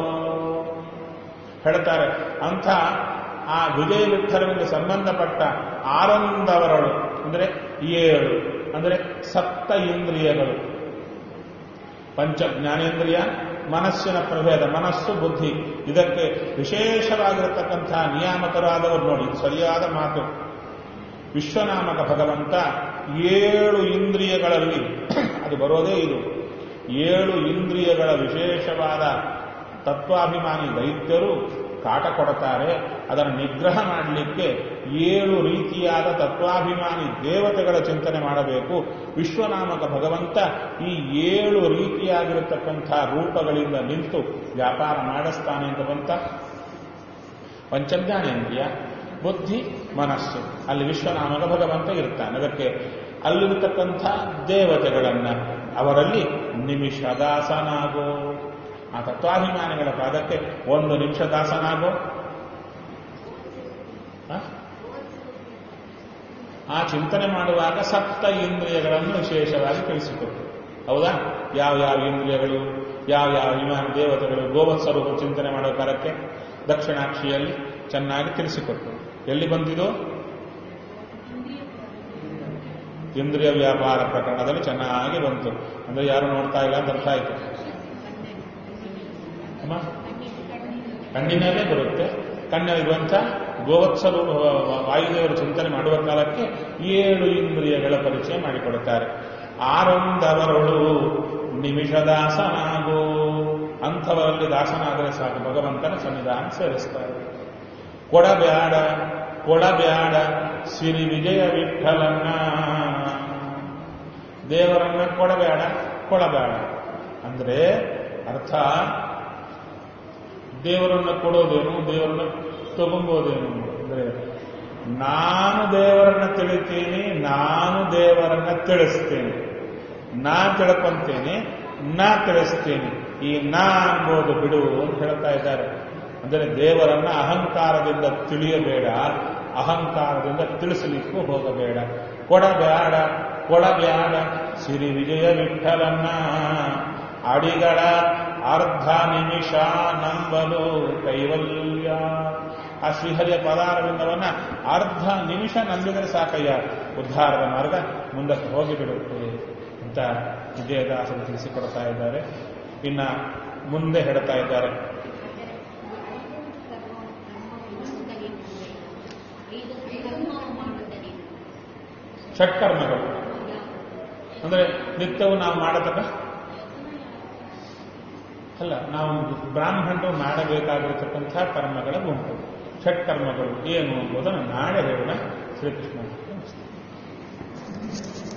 Speaker 1: ಹೇಳ್ತಾರೆ ಅಂಥ ಆ ವಿಜಯ ವಿಠಲನಿಗೆ ಸಂಬಂಧಪಟ್ಟ ಆರೊಂದವರಳು ಅಂದರೆ ಏಳು ಅಂದರೆ ಸಪ್ತ ಇಂದ್ರಿಯಗಳು ಪಂಚ ಜ್ಞಾನೇಂದ್ರಿಯ ಮನಸ್ಸಿನ ಪ್ರಭೇದ ಮನಸ್ಸು ಬುದ್ಧಿ ಇದಕ್ಕೆ ವಿಶೇಷವಾಗಿರತಕ್ಕಂತಹ ನಿಯಾಮಕರಾದವರು ನೋಡಿ ಇದು ಸರಿಯಾದ ಮಾತು ವಿಶ್ವನಾಮಕ ಭಗವಂತ ಏಳು ಇಂದ್ರಿಯಗಳಲ್ಲಿ ಅದು ಬರೋದೇ ಇದು ಏಳು ಇಂದ್ರಿಯಗಳ ವಿಶೇಷವಾದ ತತ್ವಾಭಿಮಾನಿ ದೈತ್ಯರು ಕಾಟ ಕೊಡುತ್ತಾರೆ ಅದನ್ನು ನಿಗ್ರಹ ಮಾಡಲಿಕ್ಕೆ ಏಳು ರೀತಿಯಾದ ತತ್ವಾಭಿಮಾನಿ ದೇವತೆಗಳ ಚಿಂತನೆ ಮಾಡಬೇಕು ವಿಶ್ವನಾಮಕ ಭಗವಂತ ಈ ಏಳು ರೀತಿಯಾಗಿರತಕ್ಕಂಥ ರೂಪಗಳಿಂದ ನಿಂತು ವ್ಯಾಪಾರ ಮಾಡಿಸ್ತಾನೆ ಅಂತ ಬಂತ ಪಂಚಜ್ಞಾನೇಂದ್ರಿಯ ಬುದ್ಧಿ ಮನಸ್ಸು ಅಲ್ಲಿ ವಿಶ್ವನಾಮಕ ಭಗವಂತ ಇರ್ತಾನೆ ಅದಕ್ಕೆ ಅಲ್ಲಿರತಕ್ಕಂಥ ದೇವತೆಗಳನ್ನ ಅವರಲ್ಲಿ ನಿಮಿಷದಾಸನಾಗೋ ಆ ಆ ತತ್ವಾಭಿಮಾನಿಗಳ ಪಾದಕ್ಕೆ ಒಂದು ನಿಮಿಷ ದಾಸನಾಗೋ ಆ? ಆ ಚಿಂತನೆ ಮಾಡುವಾಗ ಸಪ್ತ ಇಂದ್ರಿಯಗಳನ್ನು ವಿಶೇಷವಾಗಿ ತಿಳಿಸಿಕೊಟ್ಟು ಹೌದಾ ಯಾವ ಯಾವ ಇಂದ್ರಿಯಗಳು ಯಾವ ಯಾವ ವಿಮಾನ ದೇವತೆಗಳು ಗೋವತ್ಸರು ಚಿಂತನೆ ಮಾಡೋ ಕಾಲಕ್ಕೆ ದಕ್ಷಿಣಾಕ್ಷಿಯಲ್ಲಿ ಚೆನ್ನಾಗಿ ತಿಳಿಸಿಕೊಟ್ಟು ಎಲ್ಲಿ ಬಂದಿದೋ ಇಂದ್ರಿಯ ವ್ಯಾಪಾರ ಪ್ರಕರಣದಲ್ಲಿ ಚೆನ್ನಾಗಿ ಬಂತು ಅಂದ್ರೆ ಯಾರು ನೋಡ್ತಾ ಇಲ್ಲ ಅಂತ ಅರ್ಥ ಆಯ್ತು ಅಮ್ಮ ಕಣ್ಣಿನಲ್ಲೇ ಬರುತ್ತೆ ಕಣ್ಣಿರುವಂಥ ಗೋವತ್ಸರು ವಾಯುದೇವರು ಚಿಂತನೆ ಮಾಡುವ ಕಾಲಕ್ಕೆ ಏಳು ಇಂದ್ರಿಯಗಳ ಪರಿಚಯ ಮಾಡಿಕೊಡುತ್ತಾರೆ ಆರೊಂದವರಳು ನಿಮಿಷ ದಾಸನಾಗೋ ಅಂಥವರಲ್ಲಿ ದಾಸನಾದರೆ ಸಾಕು ಭಗವಂತನ ಸನ್ನಿಧಾನ ಸೇರಿಸ್ತಾರೆ ಕೊಡಬ್ಯಾಡ ಕೊಡಬ್ಯಾಡ ಸಿರಿ ವಿಜಯ ವಿಠಲನ್ನ ದೇವರನ್ನ ಕೊಡಬೇಡ ಕೊಡಬೇಡ ಅಂದ್ರೆ ಅರ್ಥ ದೇವರನ್ನ ಕೊಡೋದೇನು ದೇವರನ್ನ ತಗೊಂಬೋದೇನು ಅಂದ್ರೆ ನಾನು ದೇವರನ್ನ ತಿಳಿತೀನಿ ನಾನು ದೇವರನ್ನ ತಿಳಿಸ್ತೇನೆ ನಾ ತಿಳ್ಕೊಂತೇನೆ ನಾ ತಿಳಿಸ್ತೇನೆ ಈ ನಾ ಅಂಬೋದು ಬಿಡು ಅಂತ ಹೇಳ್ತಾ ಇದ್ದಾರೆ ಅಂದರೆ ದೇವರನ್ನ ಅಹಂಕಾರದಿಂದ ತಿಳಿಯಬೇಡ ಅಹಂಕಾರದಿಂದ ತಿಳಿಸಲಿಕ್ಕೂ ಹೋಗಬೇಡ ಕೊಡಬೇಡ ಕೊಡಬೇಡ ಸಿರಿ ವಿಜಯ ವಿಠಲನ್ನ ಅಡಿಗಳ ಅರ್ಧ ನಿಮಿಷ ನಂಬಲು ಕೈವಲ್ಯ ಆ ಶ್ರೀಹರಿಯ ಪದಾರವಿಂದವನ್ನ ಅರ್ಧ ನಿಮಿಷ ನಂಬಿದರೆ ಸಾಕಯ್ಯ ಉದ್ಧಾರದ ಮಾರ್ಗ ಮುಂದಕ್ಕೆ ಹೋಗಿಬಿಡುತ್ತೆ ಅಂತ ವಿಜಯದಾಸರು ತಿಳಿಸಿಕೊಡ್ತಾ ಇದ್ದಾರೆ ಇನ್ನ ಮುಂದೆ ಹೇಳ್ತಾ ಇದ್ದಾರೆ ಷಟ್ಕರ್ಮಗಳು ಅಂದ್ರೆ ನಿತ್ಯವೂ ನಾವು ಮಾಡತಕ್ಕ ಅಲ್ಲ ನಾವು ಬ್ರಾಹ್ಮಣರು ಮಾಡಬೇಕಾಗಿರತಕ್ಕಂಥ ಕರ್ಮಗಳ ಗುಂಪು ಷಟ್ಕರ್ಮಗಳು ಏನು ಎಂಬುದನ್ನು ನಾಳೆ ಹೇಳೋಣ ಶ್ರೀಕೃಷ್ಣ